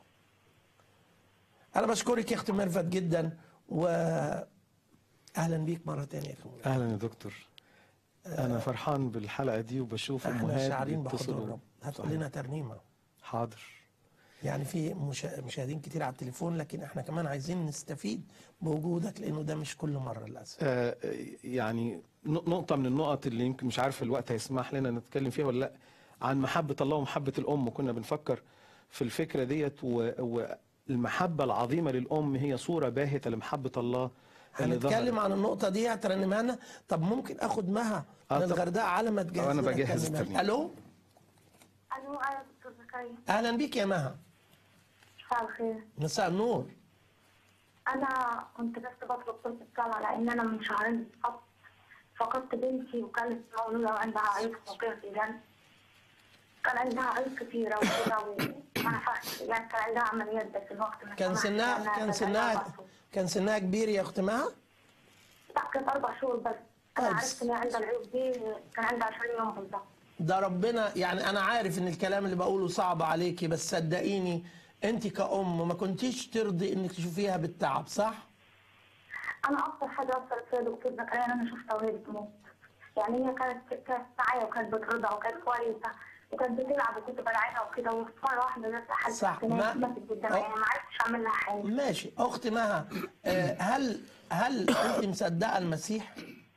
A: انا بشكرك يا اختي ميرفت جدا واهلا بيك مره تانية يا اخي منى.
B: اهلا يا دكتور انا فرحان بالحلقه دي وبشوف
A: احنا
B: امهات
A: شاعرين بحضور
B: بيتصلوا.
A: الرب هتقول
B: صحيح.
A: لنا ترنيمه
B: حاضر
A: يعني في مشا- مشاهدين كتير على التليفون لكن احنا كمان عايزين نستفيد بوجودك لانه ده مش كل مره للاسف
B: آه، يعني ن- نقطة من النقط اللي يمكن مش عارف الوقت هيسمح لنا نتكلم فيها ولا لا عن محبة الله ومحبة الأم وكنا بنفكر في الفكرة ديت و- والمحبة العظيمة للأم هي صورة باهتة لمحبة الله اللي
A: هنتكلم
B: ظهرت.
A: عن النقطه دي هترنمها لنا طب ممكن اخد مها
B: آه،
A: من
B: طب-
A: الغردقه على ما تجهز
B: آه، أنا
A: لنا
B: بجهز
A: الترنيمة.
B: الترنيمة.
A: الو
H: الو انا دكتور زكريا
A: اهلا بيك يا مها
H: مساء الخير
A: مساء النور
H: انا كنت بس بطلب طلب الصلاة لان انا من شهرين بالظبط فقدت بنتي وكانت مولودة وعندها عيوب خطيرة جدا كان عندها عيوب كتيرة وكده وما نفعش يعني كان عندها عمليات بس الوقت ما
A: كان
H: سمحش
A: سنها
H: لأنها
A: كان
H: كان
A: سنها
H: عندها ضعف.
A: كان سنها كبير يا اخت مها
H: لا كانت أربع شهور بس أنا
A: كويس.
H: عرفت إن هي عندها العيوب دي كان عندها 20 يوم بالظبط
A: ده ربنا يعني انا عارف ان الكلام اللي بقوله صعب عليكي بس صدقيني انت كأم ما كنتيش ترضي انك تشوفيها بالتعب صح؟
H: انا اكتر حاجه اثرت فيا دكتور زكريا ان انا شفتها وهي بتموت يعني هي كانت كانت معايا وكانت بترضع وكانت كويسه وكانت بتلعب وكنت بلعبها وكده وفي مره واحده بس حاسه
A: صح،
H: إن هي
A: ما-
H: ماتت قدامي
A: أه.
H: يعني ما عرفتش اعمل لها حاجه
A: ماشي اخت مها آه، هل هل انت مصدقه المسيح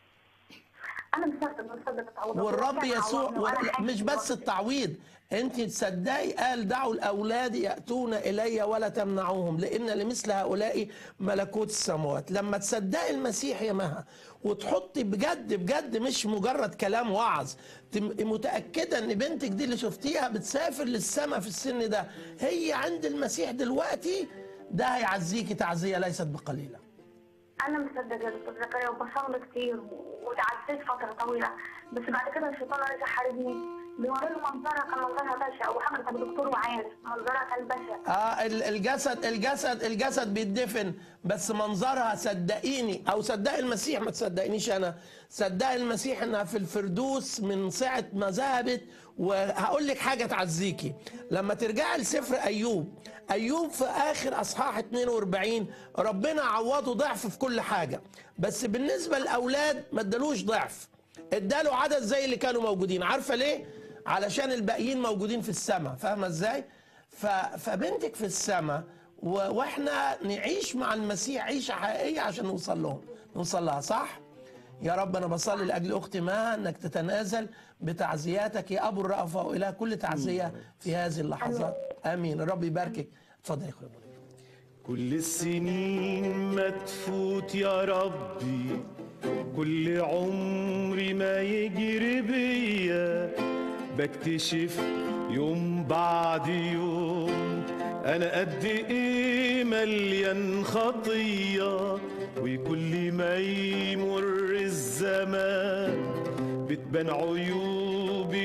H: انا مصدق مصدق التعويض
A: والرب يسوع والر- مش بس التعويض انت تصدقي قال دعوا الاولاد ياتون الي ولا تمنعوهم لان لمثل هؤلاء ملكوت السماوات لما تصدقي المسيح يا مها وتحطي بجد بجد مش مجرد كلام وعظ تبقي متاكده ان بنتك دي اللي شفتيها بتسافر للسماء في السن ده هي عند المسيح دلوقتي ده هيعزيكي تعزيه ليست بقليله
H: انا مصدقه يا دكتور زكريا وبصلي كتير وتعزيت فتره طويله بس بعد كده الشيطان رجع حاربني بيوريني منظرها كان منظرها بشع وحضرتك دكتور وعارف منظرها كان بشع
A: اه ال- الجسد الجسد الجسد بيتدفن بس منظرها صدقيني او صدقي المسيح ما تصدقينيش انا صدقي المسيح انها في الفردوس من ساعه ما ذهبت وهقول لك حاجه تعزيكي لما ترجعي لسفر ايوب ايوب في اخر اصحاح 42 ربنا عوضه ضعف في كل حاجه بس بالنسبه للاولاد ما ادالوش ضعف اداله عدد زي اللي كانوا موجودين عارفه ليه علشان الباقيين موجودين في السماء فاهمه ازاي ف... فبنتك في السماء و... واحنا نعيش مع المسيح عيشه حقيقيه عشان نوصل لهم نوصل لها صح يا رب انا بصلي لاجل اختي مها انك تتنازل بتعزياتك يا ابو الرأفه واله كل تعزيه في هذه اللحظات امين الرب يباركك اتفضل يا اخويا منير.
G: كل السنين ما تفوت يا ربي كل عمري ما يجري بيا بكتشف يوم بعد يوم انا قد ايه مليان خطيه وكل ما يمر الزمان بتبان عيوبي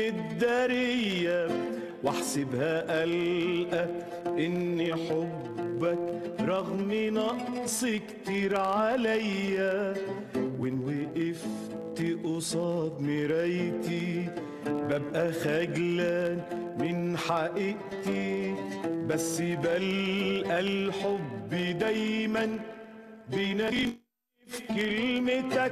G: المداريه واحسبها ألقى إن حبك رغم نقص كتير عليا وإن وقفت قصاد مرايتي ببقى خجلان من حقيقتي بس بلقى الحب دايما بيناديني في كلمتك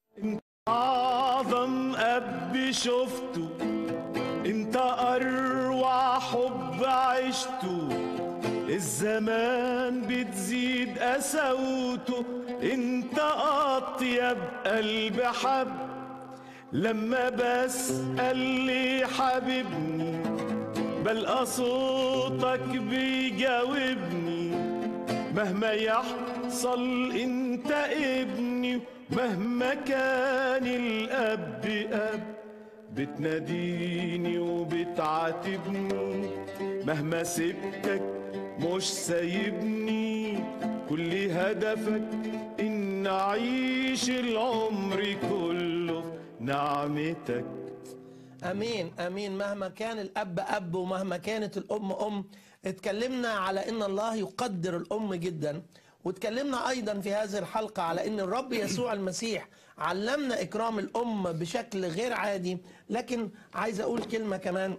G: أعظم أب شفته انت اروع أروع حب عشته الزمان بتزيد قساوته انت أطيب قلب حب لما بسأل لي حبيبني بلقى صوتك بيجاوبني مهما يحصل انت ابني مهما كان الاب اب بتناديني وبتعاتبني مهما سبتك مش سايبني كل هدفك ان اعيش العمر كله في نعمتك
A: امين امين مهما كان الاب اب ومهما كانت الام ام اتكلمنا على ان الله يقدر الام جدا واتكلمنا ايضا في هذه الحلقه على ان الرب يسوع المسيح علمنا اكرام الام بشكل غير عادي لكن عايز اقول كلمه كمان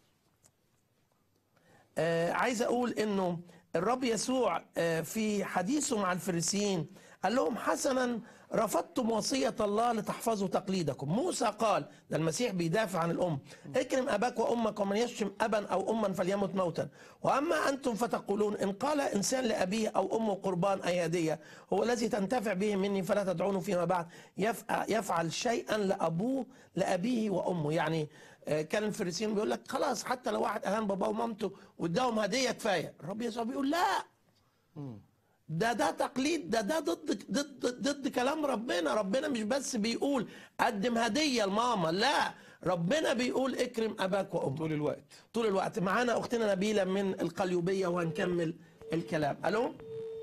A: آه عايز اقول انه الرب يسوع آه في حديثه مع الفريسيين قال لهم حسنا رفضتم وصية الله لتحفظوا تقليدكم موسى قال ده المسيح بيدافع عن الأم اكرم أباك وأمك ومن يشتم أبا أو أما فليمت موتا وأما أنتم فتقولون إن قال إنسان لأبيه أو أمه قربان أي هدية هو الذي تنتفع به مني فلا تدعونه فيما بعد يفعل, يفعل شيئا لأبوه لأبيه وأمه يعني آه، كان الفريسيين بيقول لك خلاص حتى لو واحد أهان باباه ومامته واداهم هدية كفاية الرب يسوع بيقول لا ده ده تقليد ده ده ضد ضد ضد كلام ربنا ربنا مش بس بيقول قدم هديه لماما لا ربنا بيقول اكرم اباك وامك
B: طول الوقت
A: طول الوقت معانا اختنا نبيله من القليوبيه وهنكمل الكلام الو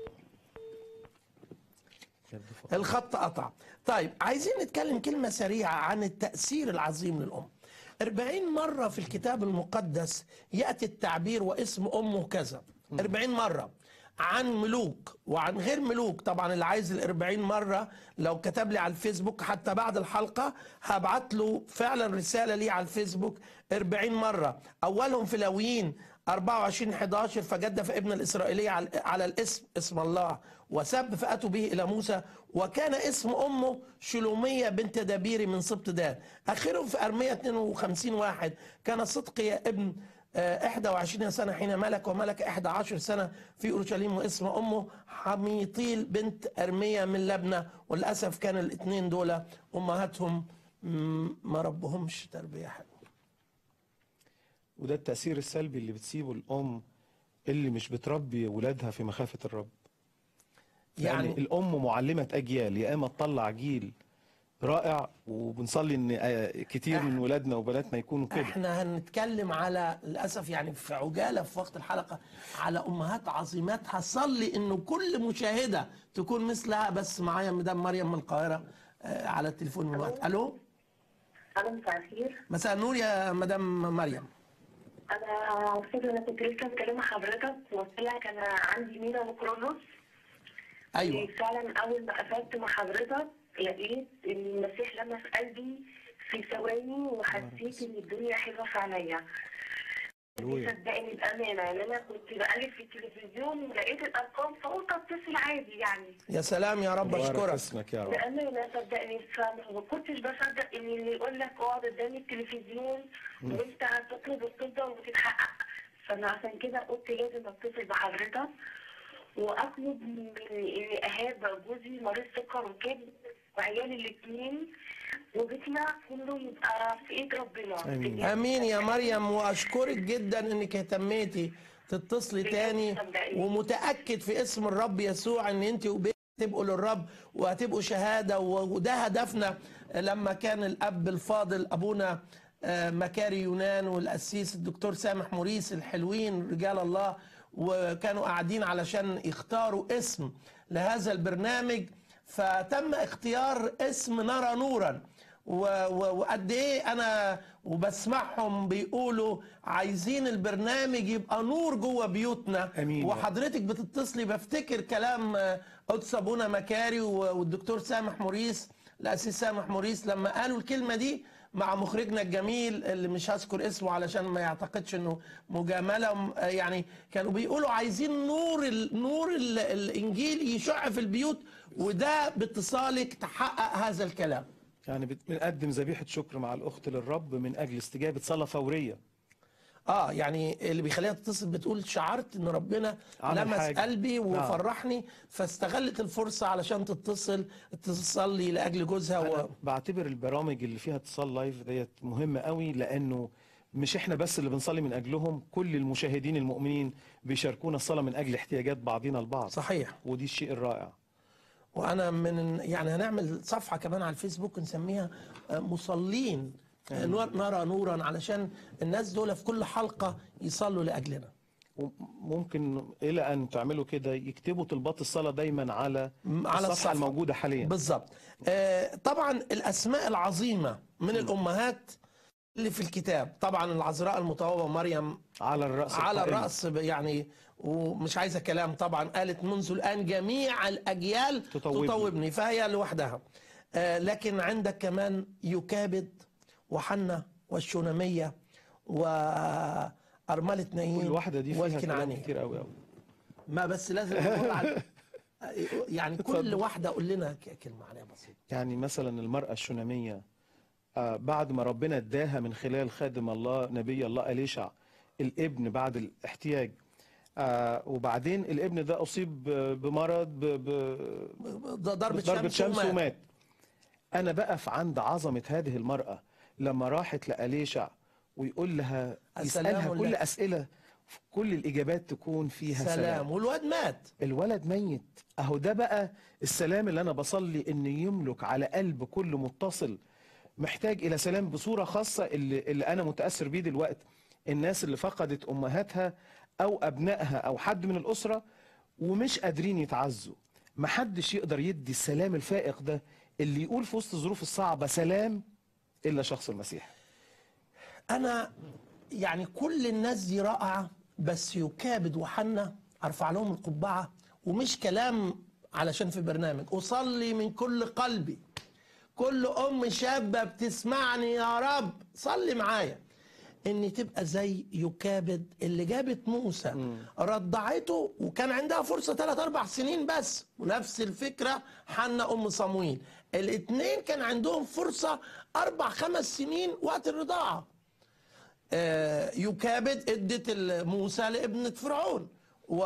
A: الخط قطع طيب عايزين نتكلم كلمه سريعه عن التاثير العظيم للام 40 مره في الكتاب المقدس ياتي التعبير واسم امه كذا 40 مره عن ملوك وعن غير ملوك طبعا اللي عايز ال 40 مره لو كتب لي على الفيسبوك حتى بعد الحلقه هبعت له فعلا رساله لي على الفيسبوك 40 مره اولهم في لاويين 24 11 فجد في ابن الاسرائيليه على على الاسم اسم الله وسب فاتوا به الى موسى وكان اسم امه شلوميه بنت دبير من سبط دان اخرهم في ارميه 52 واحد كان صدقيا ابن آه، 21 سنة حين ملك وملك 11 سنة في أورشليم واسم أمه حميطيل بنت أرمية من لبنى وللأسف كان الاثنين دول أمهاتهم مم، ما ربهمش تربية حلوة
B: وده التأثير السلبي اللي بتسيبه الأم اللي مش بتربي ولادها في مخافة الرب يعني
A: يعني
B: الأم معلمة أجيال يا إما تطلع جيل رائع وبنصلي إن آه، كتير من ولادنا وبناتنا يكونوا كده
A: احنا هنتكلم على للاسف يعني في عجاله في وقت الحلقه على امهات عظيمات هصلي انه كل مشاهده تكون مثلها بس معايا مدام مريم من القاهره آه، على التليفون من الوقت الو
F: أنا مساء الخير
A: مساء النور يا مدام مريم
F: أنا أستاذ أنا كنت لسه مكلمة حضرتك وقلت لك أنا عندي مينا وكرونوس
A: ايوه
F: فعلا أول ما قفلت مع حضرتك لقيت إن المسيح لمس قلبي في ثواني وحسيت إن الدنيا حلوة في عينيا
B: هللويا.
F: صدقني بأمانة يعني أنا كنت بقلب في التلفزيون ولقيت الأرقام فقلت أتصل عادي يعني
A: يا سلام يا رب
B: بارك
A: اشكرك
B: اسمك يا رب
F: بأمانة صدقني فما كنتش بصدق إن اللي يقول لك اقعد قدام التلفزيون وأنت هتطلب الطلبة وتتحقق فأنا عشان كده قلت لازم أتصل بحضرتك وأطلب من إن إيهاب جوزي مريض سكر وكبد وعيالي الاتنين وبيتنا كله يبقى في إيد ربنا
B: آمين.
A: امين يا مريم واشكرك جدا انك اهتميتي تتصلي تاني ومتاكد في اسم الرب يسوع ان انت وبيتك تبقوا للرب وهتبقوا شهاده وده هدفنا لما كان الاب الفاضل ابونا آه، مكاري يونان والقسيس الدكتور سامح موريس الحلوين رجال الله وكانوا قاعدين علشان يختاروا اسم لهذا البرنامج فتم اختيار اسم نرى نورا و- و- وقد ايه انا وبسمعهم بيقولوا عايزين البرنامج يبقى نور جوه بيوتنا
B: أمين.
A: وحضرتك بتتصلي بفتكر كلام آه، قدس ابونا مكاري و- والدكتور سامح موريس الاسيس سامح موريس لما قالوا الكلمه دي مع مخرجنا الجميل اللي مش هذكر اسمه علشان ما يعتقدش انه مجامله م- آه، يعني كانوا بيقولوا عايزين نور ال نور ال الانجيل يشع في البيوت وده باتصالك تحقق هذا الكلام
B: يعني بت- بنقدم ذبيحة شكر مع الأخت للرب من أجل استجابة صلاة فورية
A: اه يعني اللي بيخليها تتصل بتقول شعرت ان ربنا
B: عمل
A: لمس
B: حاجة.
A: قلبي
B: نعم.
A: وفرحني فاستغلت الفرصه علشان تتصل تصلي لاجل جوزها و...
B: انا بعتبر البرامج اللي فيها اتصال لايف ديت مهمه قوي لانه مش احنا بس اللي بنصلي من اجلهم كل المشاهدين المؤمنين بيشاركونا الصلاه من اجل احتياجات بعضنا البعض
A: صحيح
B: ودي الشيء الرائع
A: وانا من يعني هنعمل صفحه كمان على الفيسبوك نسميها آه، مصلين آه، نور- نرى نورا علشان الناس دول في كل حلقه يصلوا لاجلنا
B: وممكن الى ان تعملوا كده يكتبوا طلبات الصلاه دايما على
A: م- على
B: الصفحه
A: الصفحة.
B: الموجوده حاليا
A: بالظبط آه، طبعا الاسماء العظيمه من الامهات اللي في الكتاب طبعا العذراء المطوبه مريم
B: على الراس
A: على
B: القائمة.
A: الراس ب- يعني ومش عايزه كلام طبعا قالت منذ الان جميع الاجيال
B: تطوبني.
A: تطوبني فهي لوحدها آه، لكن عندك كمان يكابد وحنة والشونامية وأرملة نايين
B: كل واحده دي فيها كلام
A: والكنعانية
B: كتير قوي قوي
A: ما بس لازم نقول على يعني كل
B: اتفضل.
A: واحدة قول لنا ك- كلمة عليها بسيطة
B: يعني مثلا المرأة الشونامية آه، بعد ما ربنا اداها من خلال خادم الله نبي الله أليشع الابن بعد الاحتياج آه، وبعدين الابن ده أصيب ب- بمرض ب- ب-
A: ضربة
B: ضربة
A: شمس
B: شمس
A: ومات.
B: ومات أنا بقف عند عظمة هذه المرأة لما راحت لأليشع ويقول لها
A: السلام
B: يسألها كل
A: لك.
B: أسئلة كل الإجابات تكون فيها سلام,
A: سلام والواد مات
B: الولد ميت اهو ده بقى السلام اللي انا بصلي ان يملك على قلب كل متصل محتاج الى سلام بصوره خاصه اللي, اللي انا متاثر بيه دلوقتي الناس اللي فقدت امهاتها او ابنائها او حد من الاسره ومش قادرين يتعزوا محدش يقدر يدي السلام الفائق ده اللي يقول في وسط الظروف الصعبه سلام الا شخص المسيح
A: أنا يعني كل الناس دي رائعة بس يكابد وحنة أرفع لهم القبعة ومش كلام علشان في برنامج أصلي من كل قلبي كل أم شابة بتسمعني يا رب صلي معايا إن تبقى زي يكابد اللي جابت موسى رضعته وكان عندها فرصة ثلاث أربع سنين بس ونفس الفكرة حنا أم صمويل الاتنين كان عندهم فرصة أربع خمس سنين وقت الرضاعة آه، يكابد ادت ال- موسى لابنة فرعون و...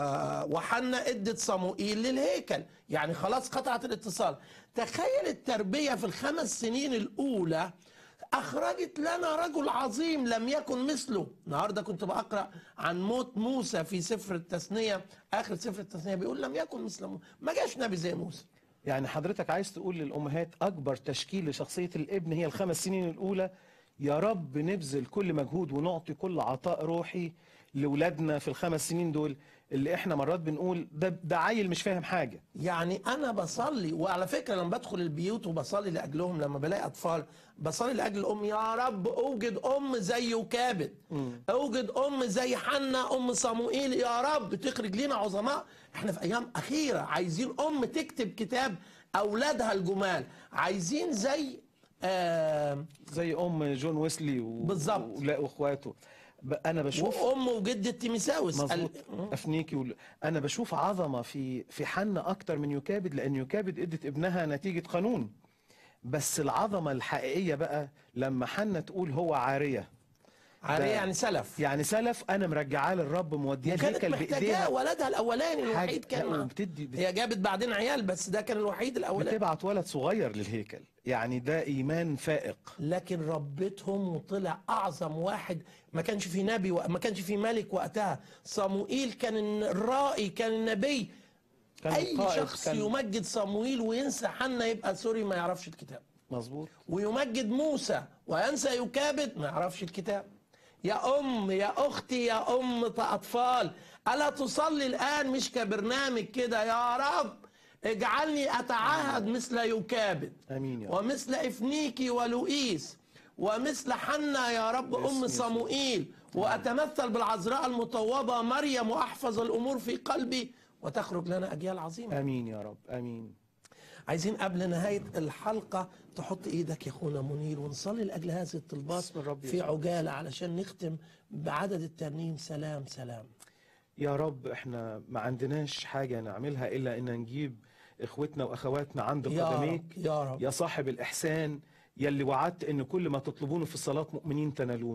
A: وحنا ادت صموئيل للهيكل يعني خلاص قطعت الاتصال تخيل التربية في الخمس سنين الأولى أخرجت لنا رجل عظيم لم يكن مثله النهاردة كنت بقرأ عن موت موسى في سفر التثنية آخر سفر التثنية بيقول لم يكن مثل موسى ما جاش نبي زي موسى
B: يعني حضرتك عايز تقول للأمهات أكبر تشكيل لشخصية الابن هي الخمس سنين الأولى يا رب نبذل كل مجهود ونعطي كل عطاء روحي لولادنا في الخمس سنين دول اللي احنا مرات بنقول ده ده عيل مش فاهم حاجة
A: يعني انا بصلي وعلى فكره لما بدخل البيوت وبصلي لاجلهم لما بلاقي اطفال بصلي لاجل الام يا رب اوجد ام زي يكابد اوجد ام زي حنا ام صموئيل يا رب تخرج لنا عظماء احنا في ايام اخيره عايزين ام تكتب كتاب اولادها الجمال عايزين زي آه
B: زي أم جون ويسلي و...
A: بالظبط.
B: ولا واخواته ب- أنا بشوف
A: وام وجده تيميساوس
B: مظبوط افنيكي وال... انا بشوف عظمه في في حنا اكتر من يكابد لان يكابد ادت ابنها نتيجه قانون بس العظمه الحقيقيه بقى لما حنا تقول هو عاريه
A: عارية
B: ده-
A: يعني سلف
B: يعني سلف انا مرجعاه للرب موديه
A: وكانت
B: الهيكل
A: محتاجاه
B: بايديها
A: ولدها الاولاني
B: حاجة-
A: الوحيد كان
B: لا،
A: معاها.
B: وبتدي- بت-
A: هي جابت بعدين عيال بس ده كان الوحيد الاولاني
B: بتبعت ولد صغير للهيكل يعني ده ايمان فائق
A: لكن ربتهم وطلع اعظم واحد ما كانش في نبي وما كانش في ملك وقتها صموئيل كان الرائي كان النبي
B: كان
A: اي
B: قائد،
A: شخص
B: كان-
A: يمجد صموئيل وينسى حنا يبقى سوري ما يعرفش الكتاب
B: مظبوط
A: ويمجد موسى وينسى يكابد ما يعرفش الكتاب يا ام يا اختي يا ام اطفال الا تصلي الان مش كبرنامج كده يا رب اجعلني اتعهد مثل يكابد
B: امين يا رب
A: ومثل افنيكي ولوئيس ومثل حنا يا رب ام
B: يسوع.
A: صموئيل واتمثل بالعذراء المطوبه مريم واحفظ الامور في قلبي وتخرج لنا اجيال عظيمه
B: امين يا رب امين
A: عايزين قبل نهايه الحلقه تحط ايدك يا اخونا منير ونصلي لاجل هذه الطلبات
B: باسم الرب
A: في
B: يسوع.
A: عجاله علشان نختم بعدد الترنيم سلام سلام
B: يا رب احنا ما عندناش حاجة نعملها إلا إن نجيب إخوتنا وأخواتنا عند
A: يا
B: قدميك
A: رب يا رب
B: يا صاحب الإحسان يلي وعدت إن كل ما تطلبونه في الصلاة مؤمنين تنالونه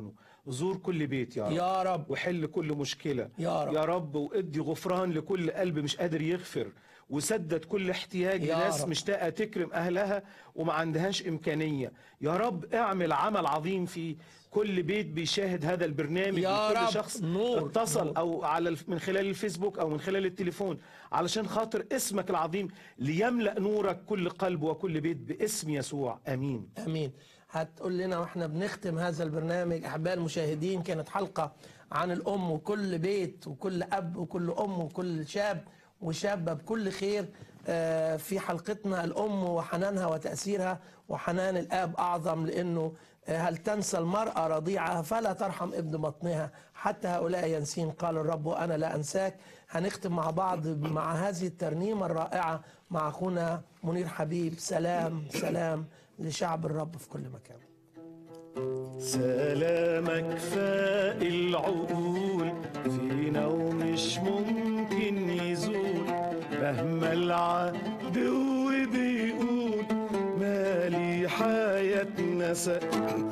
B: زور كل بيت يا رب
A: يا رب
B: وحل كل مشكلة
A: يا رب.
B: يا رب وادي غفران لكل قلب مش قادر يغفر وسدد كل احتياج
A: يا
B: لناس
A: رب.
B: مشتاقة تكرم أهلها وما عندهاش إمكانية يا رب اعمل عمل عظيم في كل بيت بيشاهد هذا البرنامج
A: يا
B: وكل
A: رب.
B: شخص
A: نور.
B: اتصل
A: نور.
B: أو على الف- من خلال الفيسبوك أو من خلال التليفون علشان خاطر اسمك العظيم ليملأ نورك كل قلب وكل بيت باسم يسوع آمين
A: امين هتقول لنا واحنا بنختم هذا البرنامج احباء المشاهدين كانت حلقه عن الام وكل بيت وكل اب وكل ام وكل شاب وشابه بكل خير آه، في حلقتنا الام وحنانها وتاثيرها وحنان الاب اعظم لانه آه، هل تنسى المراه رضيعها فلا ترحم ابن بطنها حتى هؤلاء ينسين قال الرب وانا لا انساك هنختم مع بعض مع هذه الترنيمه الرائعه مع اخونا منير حبيب سلام سلام لشعب الرب في كل مكان
G: سلامك فاق العقول فينا ومش ممكن يزول مهما العدو بيقول مالي حياتنا سقف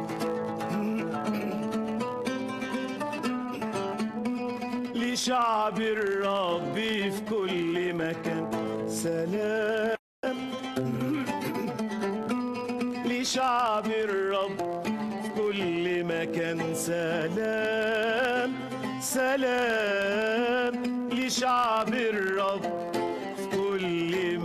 G: لشعب الرب في كل مكان سلام لشعب الرب في كل مكان سلام سلام لشعب الرب في كل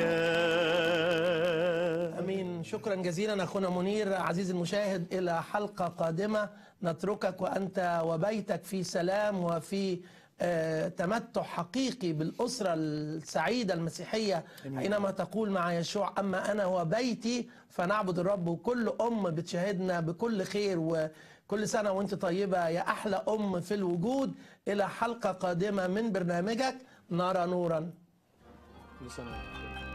G: مكان
A: امين شكرا جزيلا اخونا منير عزيزي المشاهد الى حلقه قادمه نتركك وانت وبيتك في سلام وفي آه، تمتع حقيقي بالاسره السعيده المسيحيه حينما تقول مع يشوع اما انا وبيتي فنعبد الرب وكل ام بتشاهدنا بكل خير وكل سنه وانت طيبه يا احلى ام في الوجود الى حلقه قادمه من برنامجك نرى نورا
B: كل سنة وأنت بخير.